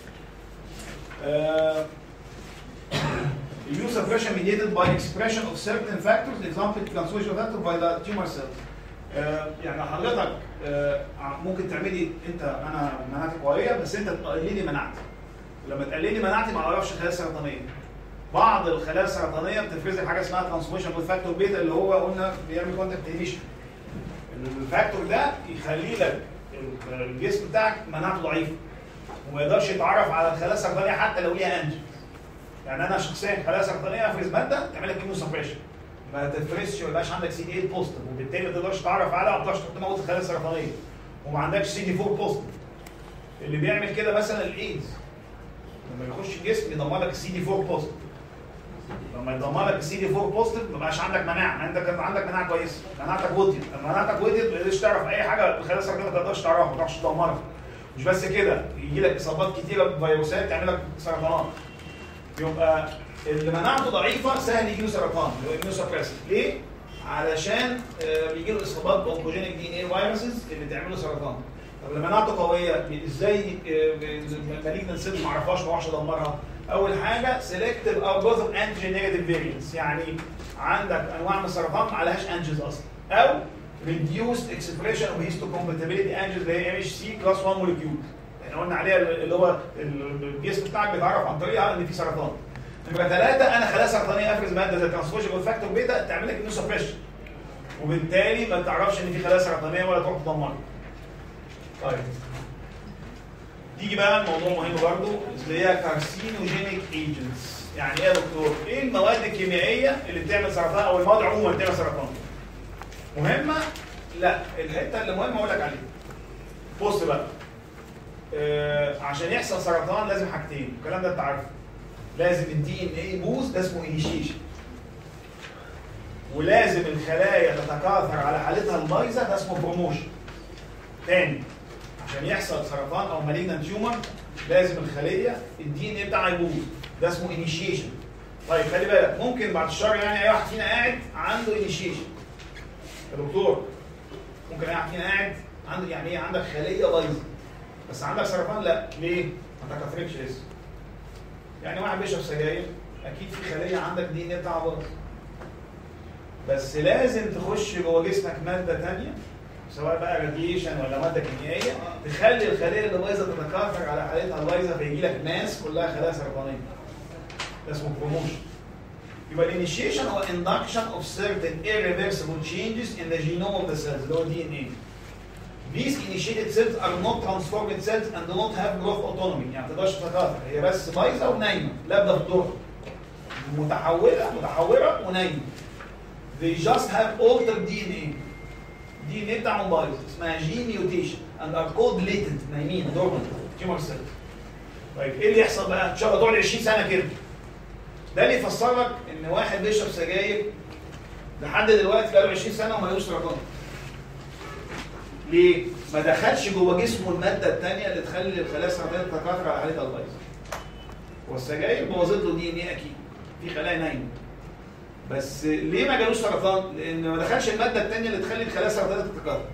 آه، immune suppression mediated by expression of certain factors example cancellation factor by the tumor cells آه، يعني حضرتك آه، ممكن تعملي انت انا مناعتي قويه بس انت تقللي مناعتي لما تقللي مناعتي ما اعرفش خلايا سرطانيه بعض الخلايا السرطانيه بتفرز لي حاجه اسمها ترانسميشن فاكتور بيتا اللي هو قلنا بيعمل كونتاكت انيشن الفاكتور ده يخلي لك الجسم بتاعك مناعته ضعيفه وما يقدرش يتعرف على الخلايا السرطانيه حتى لو ليها انجن يعني انا شخصيا خلايا سرطانيه افرز ماده تعمل لك كيمو سبريشن ما تفرزش ما يبقاش عندك سي دي 8 بوزيتيف وبالتالي ما تقدرش تعرف على ما تقدرش تموت الخلايا السرطانيه وما عندكش سي دي 4 بوزيتيف اللي بيعمل كده مثلا الايدز لما يخش الجسم يدمر لك السي دي 4 بوزيتيف لما يدمر لك السي دي 4 بوزيتيف ما بقاش عندك مناعه عندك عندك مناعه كويسه مناعتك وطيت لما مناعتك وطيت ما تقدرش تعرف اي حاجه خلال السرطان ما تقدرش تعرفها ما تقدرش تدمرها مش بس كده يجي لك اصابات كتيره بفيروسات تعمل لك سرطانات يبقى اللي مناعته ضعيفه سهل يجي له سرطان اللي هو immunosuppressive ليه؟ علشان آه، بيجي له اصابات باونكوجينيك دي ان اي فيروسز اللي تعمل له سرطان طب اللي مناعته قويه ازاي مالجنت سيلز ما اعرفهاش ما اعرفش ادمرها اول حاجه سيلكتيف او جوز اوف انتيجين نيجاتيف فيرينتس يعني عندك انواع من السرطان ما عليهاش انجز اصلا او reduced expression of histocompatibility antigens اللي هي ام اتش سي كلاس 1 موليكيول يعني قلنا عليها اللي هو الجسم بتاعك بيتعرف عن طريقها ان في سرطان نمرة ثلاثة أنا خلايا سرطانية أفرز مادة زي ترانسفوجن فاكتور بيتا تعمل لك سبريشن وبالتالي ما تعرفش إن في خلايا سرطانية ولا تروح تدمرها. طيب تيجي بقى الموضوع مهم برضه اللي هي كارسينوجينيك ايجنتس يعني ايه يا دكتور؟ ايه المواد الكيميائيه اللي بتعمل سرطان او المواد عموما اللي بتعمل سرطان؟ مهمه؟ لا الحته اللي مهمه اقول لك عليها. بص بقى آه عشان يحصل سرطان لازم حاجتين الكلام ده انت عارفه لازم الدي ان ايه يبوظ ده اسمه انيشيشن ولازم الخلايا تتكاثر على حالتها البايظه ده اسمه بروموشن تاني عشان يحصل سرطان او مالجنت تيومر لازم الخليه الدي ان ايه بتاعها يبوظ ده اسمه انيشيشن طيب خلي بالك ممكن بعد الشهر يعني اي واحد فينا قاعد عنده انيشيشن يا دكتور ممكن اي واحد فينا قاعد عنده يعني ايه عندك خليه بايظه بس عندك سرطان لا ليه؟ ما تكاثرتش لسه يعني واحد بيشرب سجاير اكيد في خليه عندك دي ان ايه بتاعها باظ بس لازم تخش جوه جسمك ماده ثانيه سواء بقى راديشن ولا ماده كيميائيه تخلي الخليه اللي بايظه تتكاثر على حالتها البايظه فيجي لك ناس كلها خلايا سرطانيه ده اسمه بروموشن يبقى الانيشيشن هو induction of certain irreversible changes in the genome of the cells اللي هو دي ان ايه These initiated cells are not transformed cells and do not have growth autonomy يعني ما تقدرش تتكاثر هي بس بايظه ونايمه لابده في دورها متحوله متحوره ونايمه They just have altered DNA DNA بتاعهم بايظ اسمها جين ميوتيشن and are called latent نايمين dormant tumor cells طيب ايه اللي يحصل بقى؟ ان شاء الله تقعد 20 سنه كده ده اللي يفسر لك ان واحد بيشرب سجاير لحد دلوقتي بقاله 20 سنه وما لهوش سرطان ليه؟ ما دخلش جوه جسمه الماده الثانيه اللي تخلي الخلايا السرطانيه تتكاثر على حالتها البايظه. والسجاير بوظت له دي ان ايه اكيد. في خلايا نايمه. بس ليه ما جالوش سرطان؟ لان ما دخلش الماده الثانيه اللي تخلي الخلايا السرطانيه تتكاثر.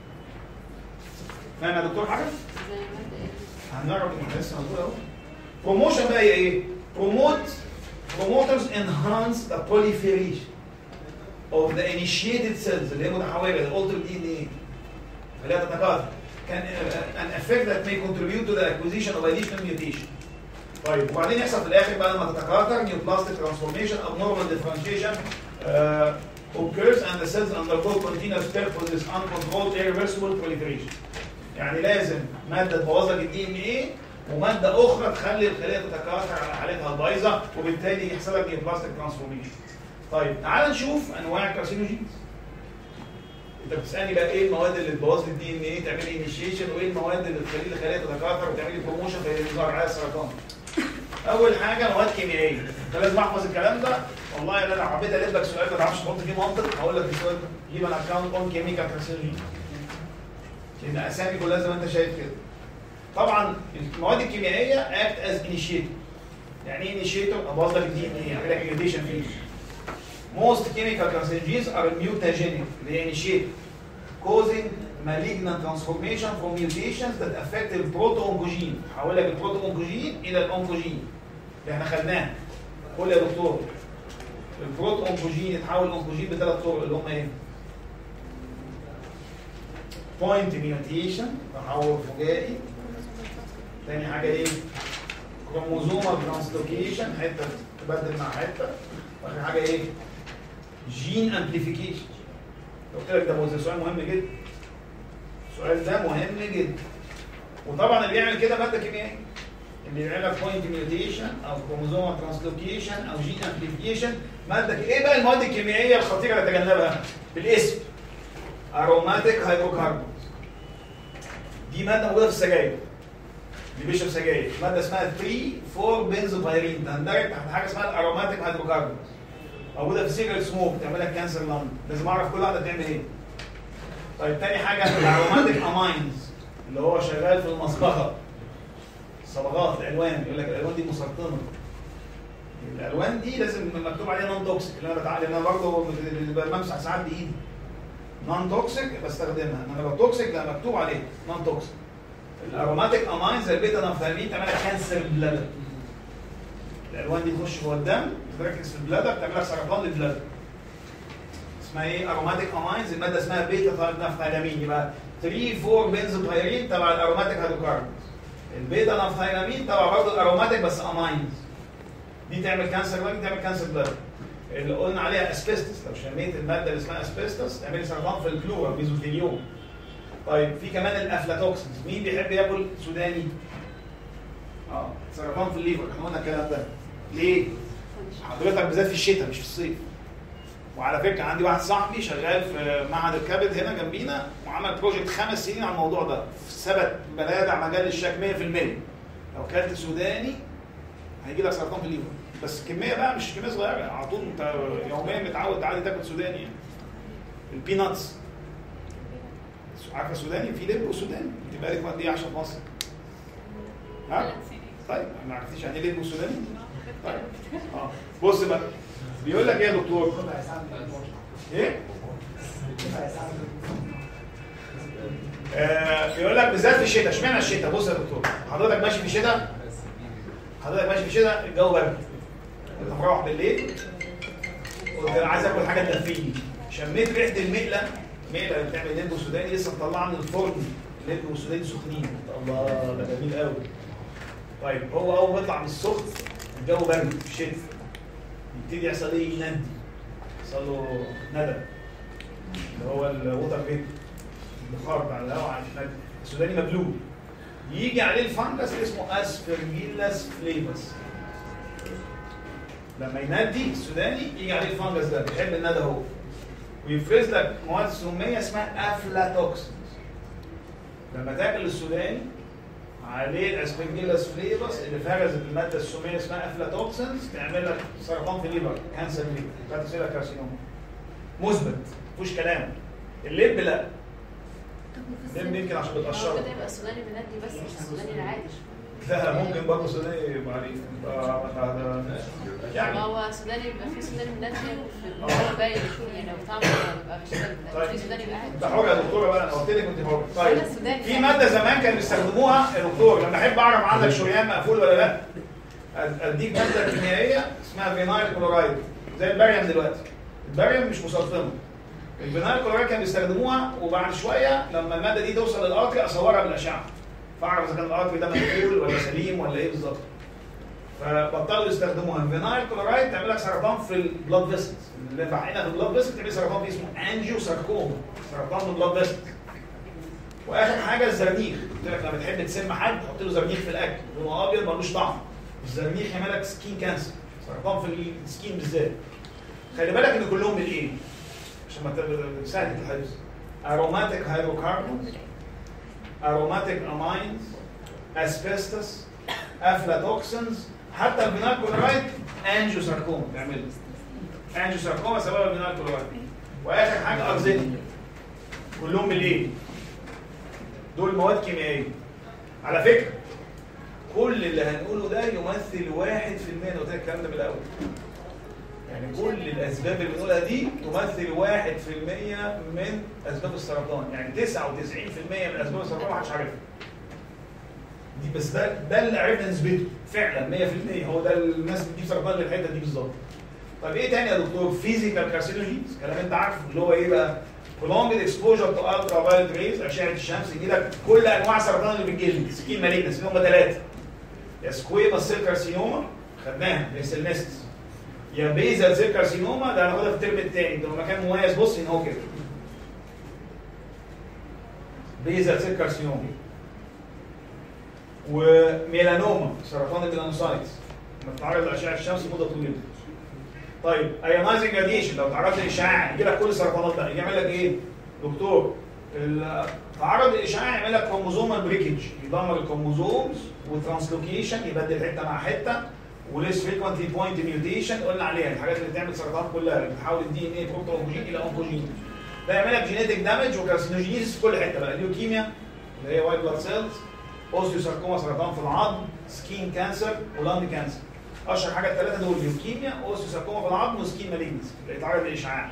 فاهم يا دكتور حاجه؟ زي مادة ايه؟ هنعرف احنا لسه هنقول اهو. بروموشن بقى هي ايه؟ بروموت promoters enhance the proliferation of the initiated cells اللي هي متحوله ال altered DNA خليها تتكاثر can uh, an effect that may contribute to the acquisition of additional mutation طيب وبعدين يحصل في الاخر بعد ما تتكاثر neoplastic transformation abnormal differentiation uh, occurs and the cells undergo continuous purposes uncontrolled irreversible proliferation يعني لازم ماده تبوظ لك الدي ان ايه وماده اخرى تخلي الخليه تتكاثر على حالتها البايظه وبالتالي يحصل لك نيوبلاستيك ترانسفورميشن. طيب تعال نشوف انواع الكارسينوجينز. انت بتسالني بقى ايه المواد اللي تبوظ لي الدي ان ايه تعمل لي انيشيشن وايه المواد اللي تخلي الخليه تتكاثر وتعمل لي بروموشن فيظهر عليها السرطان. اول حاجه مواد كيميائيه انت لازم احفظ الكلام ده والله انا لو حبيت الف لك سؤال ما تعرفش تحط فيه منطق هقول لك السؤال ده جيب انا اكونت اون كيميكال كارسينوجين لان اسامي كلها زي ما انت شايف كده طبعا المواد الكيميائيه اكت از انيشيتور يعني ايه انيشيتور ابوظ لك الدي ان ايه اعمل لك ميوتيشن فيه most chemical carcinogens are mutagenic they initiate causing malignant transformation from mutations that affect the proto-oncogene حول لك البروتو-oncogene الى الاونكوجين اللي احنا خدناه قول يا دكتور البروتو-oncogene يتحول اونكوجين بثلاث طرق اللي هم ايه؟ بوينت ميوتيشن تحول فجائي تاني حاجه ايه؟ كروموزومال ترانسلوكيشن حته تبدل مع حته واخر حاجه ايه؟ جين امبليفيكيشن قلت لك ده ده سؤال مهم جدا السؤال ده مهم جدا وطبعا اللي بيعمل كده ماده كيميائيه اللي يعمل لك بوينت ميوتيشن او كروموزومال ترانسلوكيشن او جين امبليفيكيشن ماده ك- ايه بقى المواد الكيميائيه الخطيره اللي تجنبها؟ بالاسم اروماتيك هيدروكربونز دي ماده موجوده في السجاير اللي بيشرب سجاير ماده اسمها 3 4 بنزوبايرين تندرج تحت حاجه اسمها الاروماتيك هيدروكربون موجوده في سيجرت سموك تعمل لك كانسر لانج لازم اعرف كل واحده بتعمل ايه طيب تاني حاجه الاروماتيك اماينز اللي هو شغال في المصبغه الصبغات الالوان يقول لك الالوان دي مسرطنه الالوان دي لازم مكتوب عليها نون توكسيك اللي انا بتعلم انا برضه بمسح ساعات بايدي نون توكسيك بستخدمها انما لو توكسيك لا مكتوب عليه نون توكسيك الاروماتيك اماين زي البيتا نافثالين تعمل لك كانسر بلادر الالوان دي تخش جوه الدم تركز في البلادر تعمل لك سرطان للبلادر اسمها ايه اروماتيك اماينز الماده اسمها بيتا نافثالامين يبقى 3 4 بنزوبايرين تبع الاروماتيك هيدروكربون البيتا نافثالامين تبع برضه الاروماتيك بس اماينز دي تعمل كانسر بلاد دي تعمل كانسر بلاد اللي قلنا عليها اسبستس لو شميت الماده اللي اسمها اسبستس تعمل سرطان في البلورا ميزوثيليوم طيب في كمان الافلاتوكسنز مين بيحب ياكل سوداني؟ اه سرطان في الليفر احنا قلنا الكلام ده ليه؟ حضرتك بالذات في الشتاء مش في الصيف وعلى فكره عندي واحد صاحبي شغال في معهد الكبد هنا جنبينا وعمل بروجكت خمس سنين على الموضوع ده ثبت بلادع مجال الشك 100% لو كلت سوداني هيجي لك سرطان في الليفر بس كميه بقى مش كميه صغيره على طول انت يوميا متعود عادي تاكل سوداني يعني البيناتس عارفه سوداني في لب وسوداني انت بقالك قد ايه عايشه في مصر؟ ها؟ طيب ما عرفتيش يعني ايه لب وسوداني؟ طيب اه بص بقى بيقول لك ايه يا دكتور؟ ايه؟ آه بيقول لك بالذات في الشتاء اشمعنى الشتاء؟ بص يا دكتور حضرتك ماشي في الشتاء حضرتك ماشي في الشتاء الجو برد انت مروح بالليل قلت انا عايز اكل حاجه تدفيني شميت ريحه المقله مقله اللي بتعمل لب سوداني لسه مطلعه من الفرن لب سوداني سخنين الله ده جميل قوي طيب هو اول ما يطلع من السخن الجو برد في الشتاء يبتدي يحصل ايه يندي يحصل له ندى اللي هو الووتر فيب البخار بتاع الهواء عشان الندى السوداني مبلول يجي عليه الفانجس اسمه اسبرجيلاس فليفس لما يندي السوداني يجي عليه الفانجس ده بيحب الندى هو ويفرز لك مواد سميه اسمها افلاتوكسينز لما تاكل السوداني عليه الاسبرجيلاس فليفس اللي فرزت الماده السميه اسمها افلاتوكسينز تعمل لك سرطان في الليفر كانسر ليفر باتوسيلا كارسينوما مثبت مفيش كلام اللب لا اللب يمكن عشان بتقشره كده يبقى السوداني بندي بس مش السوداني العادي لا ممكن برضه سوداني يبقى عليه يبقى- يعني ما هو السوداني بيبقى فيه سوداني بندي هو باين يعني لو طعمه بيبقى مش طيب. في سوداني بيبقى عادي انت حر يا دكتوره بقى انا قلت لك كنت حر طيب أنا السوداني. في ماده زمان كانوا بيستخدموها يا دكتور لما احب اعرف عندك شريان مقفول ولا لا أد- اديك ماده كيميائيه اسمها فينايل كلورايد زي الباريوم دلوقتي الباريوم مش مسرطنه الفينايل كلورايد كانوا بيستخدموها وبعد شويه لما الماده دي توصل للارتري اصورها بالاشعه فاعرف اذا كان الارتري ده مقفول ولا سليم ولا ايه بالظبط فبطلوا يستخدموها الفينايل كلورايد تعمل لك سرطان في البلاد فيسلز اللي فحينا في البلاد فيسل تعمل سرطان فيه اسمه انجيو ساركوما سرطان في البلاد فيسل واخر حاجه الزرنيخ قلت لك لما بتحب تسم حد حط له زرنيخ في الاكل لونه ابيض ملوش طعم الزرنيخ يعمل لك سكين كانسر سرطان في السكين بالذات خلي بالك ان كلهم بالايه عشان ما ت- سهل الحفظ aromatic hydrocarbons aromatic amines asbestos aflatoxins حتى الفينال كلورايد انجيو ساركوما بيعمل انجيو ساركوما سبب الفينال كلورايد واخر حاجه ارزينيك كلهم بالايه دول مواد كيميائيه على فكره كل اللي هنقوله ده يمثل 1% انا قلت لك الكلام ده من الاول يعني كل الاسباب اللي بنقولها دي تمثل 1% من اسباب السرطان يعني 99% من اسباب السرطان ما حدش عارفها دي بس ده ده اللي عرفنا نثبته فعلا 100% هو ده الناس بتجيب سرطان للحته دي بالظبط طب ايه تاني يا دكتور فيزيكال كارسينوجينز كلام انت عارفه اللي هو ايه بقى prolonged exposure to ultraviolet rays اشعه الشمس يجي لك كل انواع السرطان اللي بالجلد سكين مالجنس هم ثلاثه يا سكويما سيل كارسينوما خدناها يا سيلنستس يا بيزل سيل كارسينوما ده هناخدها في الترم الثاني ده مكان مميز بص ان هو كده بيزل سيل كارسينوما وميلانوما سرطان الميلانوسايتس لما تتعرض لاشعه الشمس مده طويله طيب ايونايزنج راديشن لو تعرضت للاشعاع يجي لك كل السرطانات بقى يعمل لك ايه؟ دكتور التعرض للاشعاع يعمل لك كروموزومال بريكج يدمر الكروموزومز وترانسلوكيشن يبدل حته مع حته وليس فريكونتلي بوينت ميوتيشن قلنا عليها الحاجات اللي بتعمل سرطان كلها اللي بتحول الدي ان اي بروتو اونكوجين الى اونكوجين ده يعمل لك جينيتك دامج وكارسينوجينيز في كل حته بقى ليوكيميا اللي هي وايت بلاد سيلز اوستيوساركوما سرطان في العظم سكين كانسر ولاند كانسر اشهر حاجه الثلاثه دول ليوكيميا اوستيوساركوما في العظم وسكين مالينز اللي يتعرض للاشعاع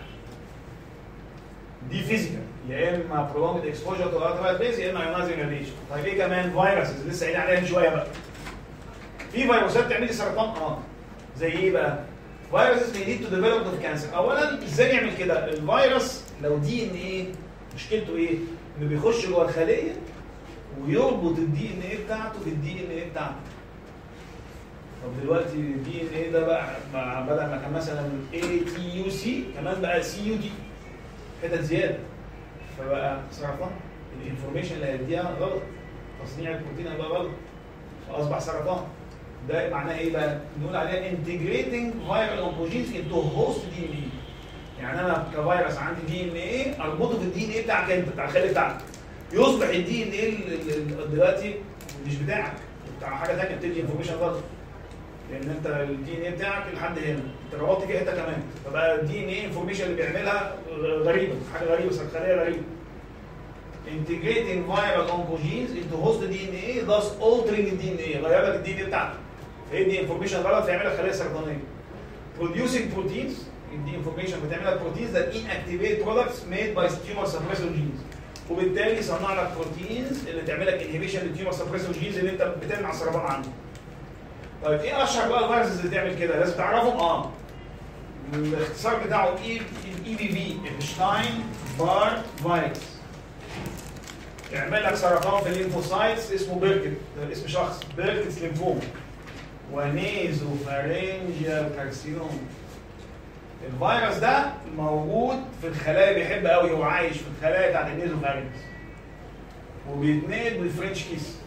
دي فيزيكال يا اما prolonged exposure to ultraviolet rays يا اما ionizing radiation طيب ايه كمان فيروسز لسه قايلين عليها من شويه بقى في فيروسات تعمل لي سرطان اه زي ايه بقى؟ فيروسز may lead to development of cancer اولا ازاي يعمل كده؟ الفيروس لو دي ان ايه مشكلته ايه؟ انه بيخش جوه الخليه ويربط الدي ان ايه بتاعته بالدي ان ايه بتاعته طب دلوقتي الدي ان ايه ده بقى بقى بدل ما كان مثلا اي تي يو سي كمان بقى سي يو دي حتت زياده فبقى سرطان الانفورميشن اللي هيديها غلط تصنيع البروتين هيبقى غلط فاصبح سرطان ده معناه ايه بقى؟ نقول عليها انتجريتنج فايرال اونكوجينز انتو هوست دي ان اي يعني انا كفيروس عندي دي ان ايه اربطه بالدي ان ايه بتاعك انت بتاع الخليه بتاعتك يصبح الدي ان ايه دلوقتي مش بتاعك بتاع حاجه ثانيه بتدي انفورميشن غلط لان انت الدي ان ايه بتاعك لحد هنا انت ربطت فيه حته كمان فبقى الدي ان ايه انفورميشن اللي بيعملها غريبه حاجه غريبه خليه غريبه integrating viral oncogenes into host DNA thus altering الدي ان ايه غير لك الدي ان ايه بتاعته فيدي انفورميشن غلط فيعمل لك خلايا سرطانيه producing proteins دي انفورميشن بتعمل لك proteins that inactivate products made by tumor suppressor genes وبالتالي يصنع لك بروتينز اللي تعمل لك انهبيشن للتيومر سبريسور جينز اللي انت بتمنع السرطان عنه. طيب ايه اشهر بقى الفيروسز اللي تعمل كده؟ لازم تعرفهم اه. الاختصار بتاعه اي اي بي في ابشتاين بار فيروس. يعمل لك سرطان في الليمفوسايتس اسمه بيركت ده اسم شخص بيركتس ليمفوما ونيزو فارنجيال كارسينوم الفيروس ده موجود في الخلايا بيحب قوي هو عايش في الخلايا بتاعت النيزو فارنجس وبيتنقل بالفرنش كيس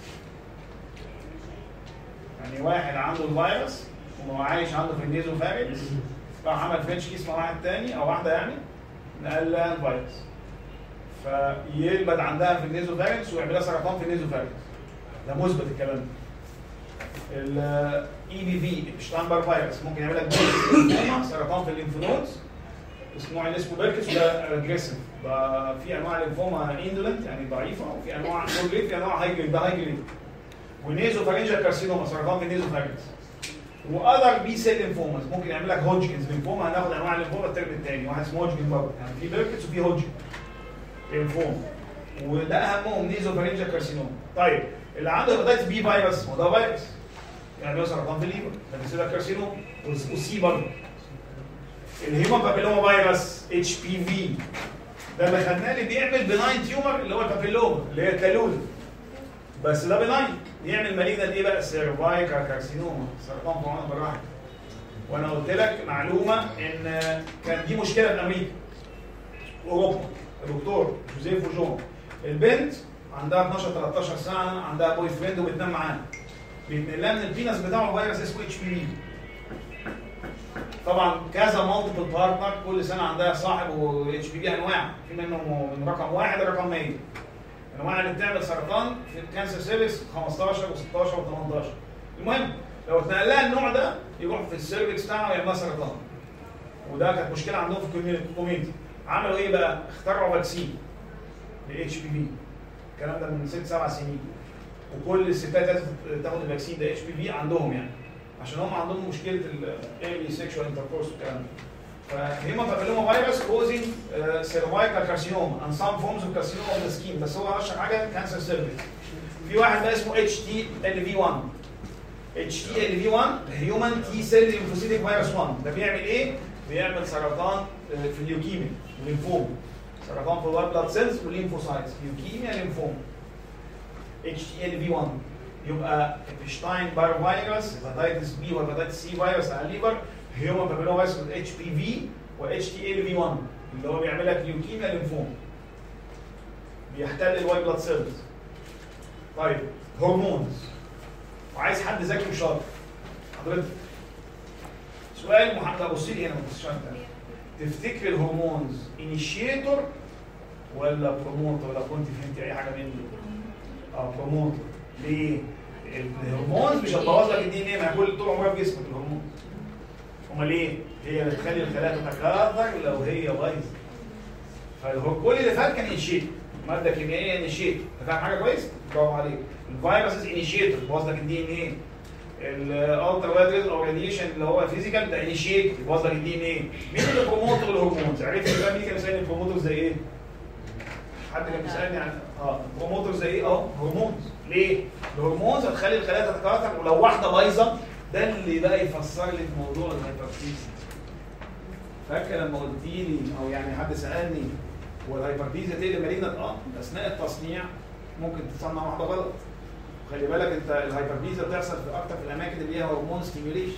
يعني واحد عنده الفيروس وهو عايش عنده في النيزو فارنجس راح عمل فرنش كيس مع واحد تاني او واحده يعني نقل لها الفيروس فيلبد عندها في النيزو فارنجس ويعمل لها سرطان في النيزو فارنجس ده مثبت الكلام ده الاي بي في شتاينبر فيروس ممكن يعمل لك سرطان في الليمف نودز اسمه اللي اسمه بيركس وده اجريسيف في انواع ليمفوما اندولنت يعني ضعيفه وفي انواع لو جريد في انواع هاي جريد ده هاي جريد ونيزو فارنجيال كارسينوما سرطان في النيزو فارنجس واذر بي سيل ليمفوماز ممكن يعمل لك هوجكنز ليمفوما هناخد انواع الليمفوما الترم الثاني واحد اسمه هوجكن برضه يعني في بيركس وفي هوجكن ليمفوما وده اهمهم نيزو فارنجيال كارسينوما طيب اللي عنده هيباتيتس بي فيروس هو ده فيروس يعني سرطان في الليفر ده بيصير كارسينوما وسي برضه الهيومن بابيلوما فيروس اتش بي في ده اللي خدناه اللي بيعمل بناين تيومر اللي هو البابيلوما اللي هي الكالوزا بس ده بناين يعمل مالجنت ايه بقى سيرفايكال كارسينوما سرطان في عنق الرحم وانا قلت لك معلومه ان كان دي مشكله في امريكا اوروبا الدكتور جوزيف وجون البنت عندها 12 13 سنه عندها بوي فريند وبتنام معاه بيتنقل لها من البينس بتاعه فيروس اسمه اتش بي في طبعا كذا مالتيبل بارتنر كل سنه عندها صاحب واتش بي في انواع في منهم من رقم واحد لرقم 100 الانواع اللي بتعمل سرطان في الكانسر سيرفيس 15 و16 و18 المهم لو اتنقل لها النوع ده يروح في السيرفكس بتاعها ويعمل لها سرطان وده كانت مشكله عندهم في الكوميونتي عملوا ايه بقى؟ اخترعوا فاكسين لاتش بي في الكلام ده من ست سبع سنين وكل الستات لازم تاخد الفاكسين ده اتش بي في عندهم يعني عشان هم عندهم مشكله الايرلي سيكشوال انتركورس والكلام ده فهيما بابيلوما فيروس كوزنج سيرفايكال كارسينوما ان سام فورمز اوف كارسينوما اوف ذا سكين بس هو اشهر حاجه كانسر سيرفيس في واحد بقى اسمه اتش تي ال في 1 اتش تي ال في 1 هيومن تي سيل ليمفوسيتيك فيروس 1 ده بيعمل ايه؟ بيعمل سرطان في الليوكيميا الليمفوما سرطان في الوايت بلاد سيلز والليمفوسايتس ليوكيميا ليمفوما اتش تي ال في 1 يبقى ابشتاين بار فيروس هيباتيتس بي وهيباتيتس سي فيروس على الليفر هيومن بابيلوما فيروس اتش بي في واتش تي ال في 1 اللي هو بيعمل لك ليوكيميا ليمفوما بيحتل الوايت بلاد سيلز طيب هرمونز وعايز حد ذكي وشاطر حضرتك سؤال محمد بص لي هنا ما تبصش انت تفتكر الهرمونز انيشيتور ولا بروموتر لو كنت فهمت اي حاجه منه اه بروموتر ليه؟ الهرمونز مش هتبوظ لك الدي ان ايه ما هي كل طول عمرها في جسمك الهرمون امال ايه؟ هي اللي بتخلي الخلايا تتكاثر لو هي بايظه فكل اللي فات كان انشيت ماده كيميائيه انشيت انت فاهم حاجه كويس؟ برافو عليك الفيروسز انيشيتور بوظ لك الدي ان ايه الالترا وايد ريز او راديشن اللي هو فيزيكال ده انيشيت بوظ لك الدي ان ايه مين اللي بروموتر الهرمونز عرفت بقى مين كان بيسالني البروموتر زي ايه؟ حد كان بيسالني عن اه البروموتر زي ايه؟ اه هرمونز ليه؟ الهرمونز هتخلي الخلايا تتكاثر ولو واحده بايظه ده اللي بقى يفسر لي في موضوع الهايبرتيزم فاكر لما قلت لي او يعني حد سالني هو الهايبرتيزيا تقلب مالجنت اه اثناء التصنيع ممكن تصنع واحده غلط خلي بالك انت الهايبرتيزيا بتحصل في اكتر في الاماكن اللي فيها هرمون ستيميوليشن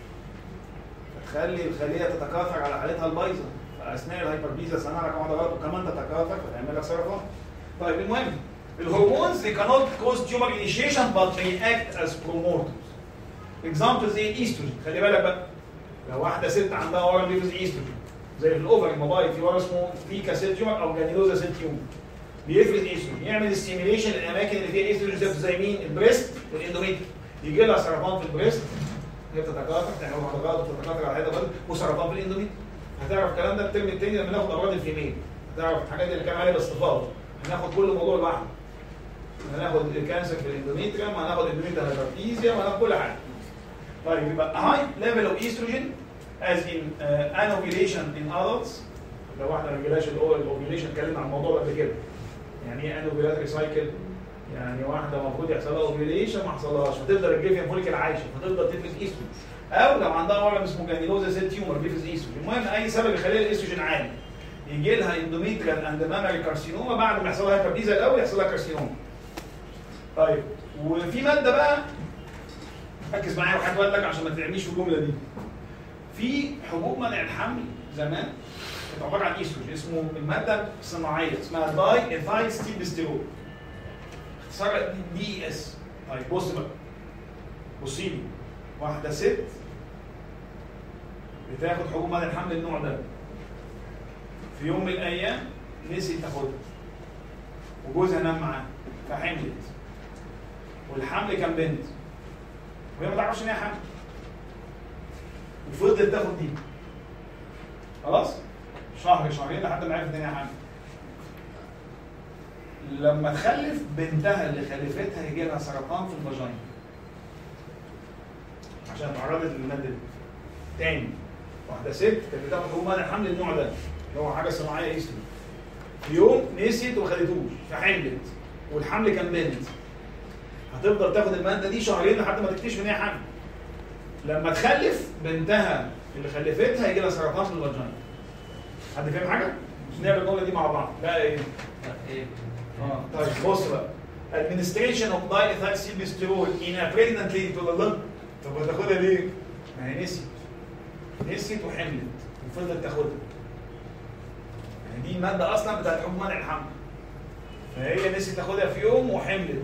فتخلي الخليه تتكاثر على حالتها البايظه فاثناء الهايبرتيزيا صنع لك واحده غلط وكمان تتكاثر فتعمل لك سرطان طيب المهم الهرمونز they cannot cause tumor initiation but may act as promoters examples زي الايستروجين خلي بالك بقى لو واحده ست عندها ورم بيفرز ايستروجين زي في الاوفر الموبايل في ورم اسمه فيكا سيل تيومر او جانيلوزا سيل تيومر بيفرز ايستروجين يعمل ستيميليشن للاماكن اللي فيها ايستروجين زي زي مين البريست والاندوميتريوم يجي لها سرطان في البريست هي بتتكاثر تعمل واحده غلط وتتكاثر على حته غلط وسرطان في الاندوميتريوم هتعرف الكلام ده الترم الثاني لما ناخد امراض الفيميل هتعرف الحاجات دي اللي كان عليها باستفاضه هناخد كل موضوع لوحده هناخد الكانسر في الاندوميتريوم هناخد الاندوميتريوم هايبرتيزيا وهناخد كل حاجه طيب يبقى high level of estrogen as in uh, anovulation in adults لو احنا ما رجلاش الاوفيوليشن اتكلمنا عن الموضوع ده قبل كده يعني ايه انوفيلاتري سايكل يعني واحده المفروض يحصل لها اوفيوليشن ما حصلهاش فتفضل الجيفيان فوليكل عايشه فتفضل تفرز ايستروجين او لو عندها ورم اسمه جانيلوزا سيل تيومر بيفرز ايستروجين المهم اي سبب يخلي الايستروجين عالي يجي لها اندوميتريال اند مامري كارسينوما بعد ما يحصل لها هايبرتيزا الاول يحصل لها كارسينوما طيب وفي ماده بقى ركز معايا وهقول لك عشان ما تتعبنيش في الجمله دي في حبوب منع الحمل زمان كانت عباره عن ايستروجين اسمه الماده الصناعيه اسمها داي ايثايل ستيبستيرول اختصار دي اي اس طيب بص بقى بصي لي واحده ست بتاخد حبوب منع الحمل النوع ده في يوم من الايام نسيت تاخدها وجوزها نام معاها فحملت والحمل كان بنت وهي ما تعرفش ان هي حمل وفضلت تاخد دي خلاص شهر شهرين لحد ما عرفت ان هي حمل لما تخلف بنتها اللي خلفتها يجي لها سرطان في الفاجينا عشان اتعرضت للماده دي تاني واحده ست كانت بتاخد هرمون الحمل النوع ده اللي هو حاجه صناعيه اسمه في يوم نسيت وما خدتوش فحملت والحمل كان بنت هتفضل تاخد الماده دي شهرين لحد ما تكتشف ان هي حمل لما تخلف بنتها اللي خلفتها يجي لها سرطان في الفاجينا حد فاهم حاجه؟ نعمل الجمله دي مع بعض لا ايه؟ ايه اه طيب بص بقى administration of diethylstilbestrol in a pregnant lady تقول الله طب هتاخدها ليه؟ ما هي نسيت نسيت وحملت وفضلت تاخدها يعني دي الماده اصلا بتاعت حب منع الحمل فهي نسيت تاخدها في يوم وحملت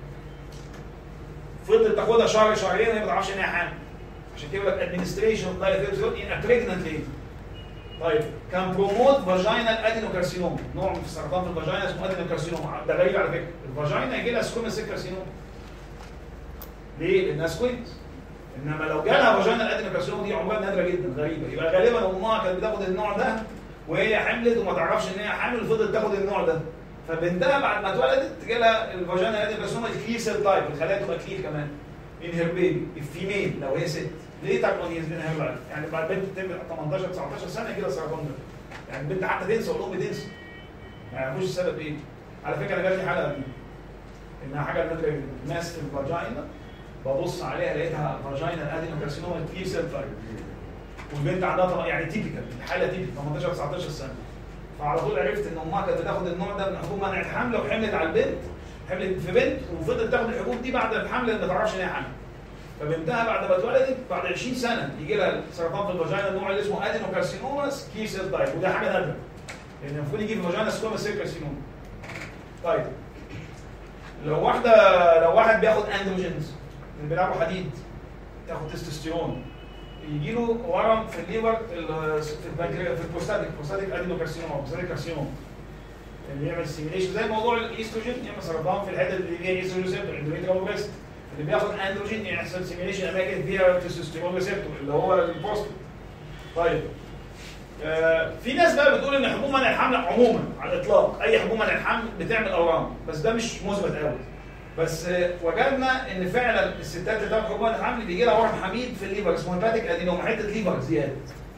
فضلت تاخدها شهر شهرين وهي ما تعرفش ان هي حامل عشان كده يقول لك administration of diethylstilbestrol in a pregnant lady طيب كان بروموت فاجينال ادينوكارسينوم نوع من السرطان في الفاجينا اسمه ادينوكارسينوم ده غريب على فكره الفاجينا يجي لها سكومس سيل كارسينوم ليه؟ لانها سكوينز انما لو جالها فاجينال ادينوكارسينوم دي عمرها نادره جدا غريبه يبقى غالبا امها كانت بتاخد النوع ده وهي حملت وما تعرفش ان هي حامل وفضلت تاخد النوع ده فبنتها بعد ما اتولدت تجي لها الفاجينال ادينوكارسينوم كلير سيل تايب الخلايا تبقى كلير كمان ان هير بيبي الفيميل لو هي ست ليه تاكل يزن هير يعني بعد بنت تبقى 18 19 سنه يجي لها سرطان ده يعني البنت حتى تنسى والام تنسى ما يعرفوش السبب ايه على فكره انا جات لي حلقه دي انها حاجه نادره جدا ماس في الفاجينا ببص عليها لقيتها فاجينا ادينوكارسينوما كتير سيل تايب والبنت عندها طبعا يعني تيبيكال الحاله تيبيكال 18 19 سنه فعلى طول عرفت ان امها كانت بتاخد النوع ده من حبوب منع الحمل وحملت على البنت حملت في بنت وفضلت تاخد الحبوب دي بعد الحمل اللي ما تعرفش ان هي حمل فبنتها بعد ما اتولدت بعد 20 سنه يجي لها سرطان في الفاجينا النوع اللي اسمه ادينوكارسينوما كي سيل تايب وده حاجه نادره لان المفروض يجي في الفاجينا سكوما سيل كارسينوما طيب لو واحده لو واحد بياخد اندروجينز اللي بيلعبوا حديد تاخد تستوستيرون يجي له ورم في الليفر ال- في البنكرياس في البروستاتيك بروستاتيك ادينوكارسينوما بروستاتيك كارسينوما اللي بيعمل سيميليشن زي موضوع الايستروجين يعمل سرطان في الحته اللي فيها ايستروجين ريسبتور اندوميتريال بريست اللي بياخد اندروجين يحصل سيميليشن اماكن فيها تستوستيرون ريسبتور اللي هو البروستات طيب آه في ناس بقى بتقول ان حبوب منع الحمل عموما على الاطلاق اي حبوب منع الحمل بتعمل اورام بس ده مش مثبت قوي بس آه وجدنا ان فعلا الستات اللي بتاخد حبوب منع الحمل بيجي لها ورم حميد في الليفر اسمه هيباتيك ادينوما حته ليفر زياده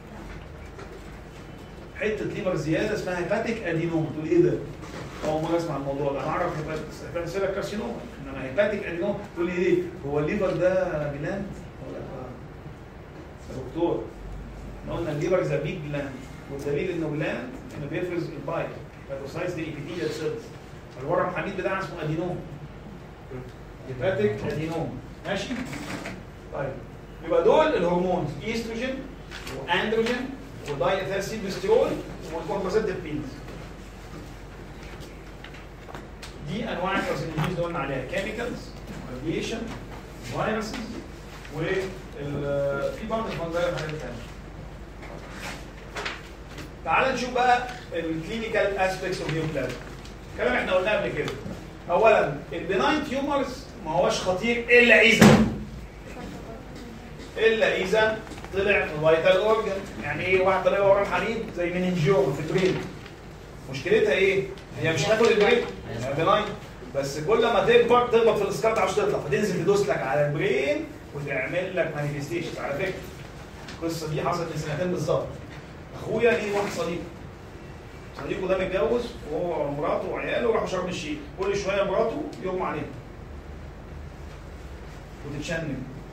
حته ليفر زياده اسمها هيباتيك ادينوما تقول ايه ده؟ اول مره اسمع الموضوع ده انا اعرف هيباتيك سيلر كارسينوما انما هيباتيك ادينوما تقول لي ايه؟ هو الليفر ده جلاند؟ اقول لك اه يا دكتور احنا قلنا الليفر ذا بيج جلاند والدليل انه جلاند انه بيفرز البايل فايتوسايتس دي ايبيثيليال سيلز الورم الحميد بتاعنا اسمه ادينوم هيباتيك ادينوم ماشي؟ طيب يبقى دول الهرمونز ايستروجين واندروجين ودايثيرسيلفسترول والكونتراسيبتيف بيلز دي انواع الكارسينوجينز اللي قلنا عليها كيميكالز راديشن فيروسز و في بعض الفنجاي وحاجات ثانيه تعال نشوف بقى الكلينيكال اسبيكتس اوف نيوبلازم الكلام احنا قلناه قبل كده اولا البناين تيومرز ما هوش خطير الا اذا الا اذا طلع في فيتال اورجن يعني ايه واحد طلع ورا الحديد زي مننجيوم في البرين مشكلتها ايه؟ هي مش هتاكل البرين هي بناين بس كل ما تكبر تخبط في السكارت عشان تطلع فتنزل تدوس لك على البرين وتعمل لك مانيفستيشنز على فكره القصه دي حصلت من سنتين بالظبط اخويا ليه واحد صديق صديقه ده متجوز وهو ومراته وعياله راحوا شرم الشيخ كل شويه مراته يغمى عليها وتتشنج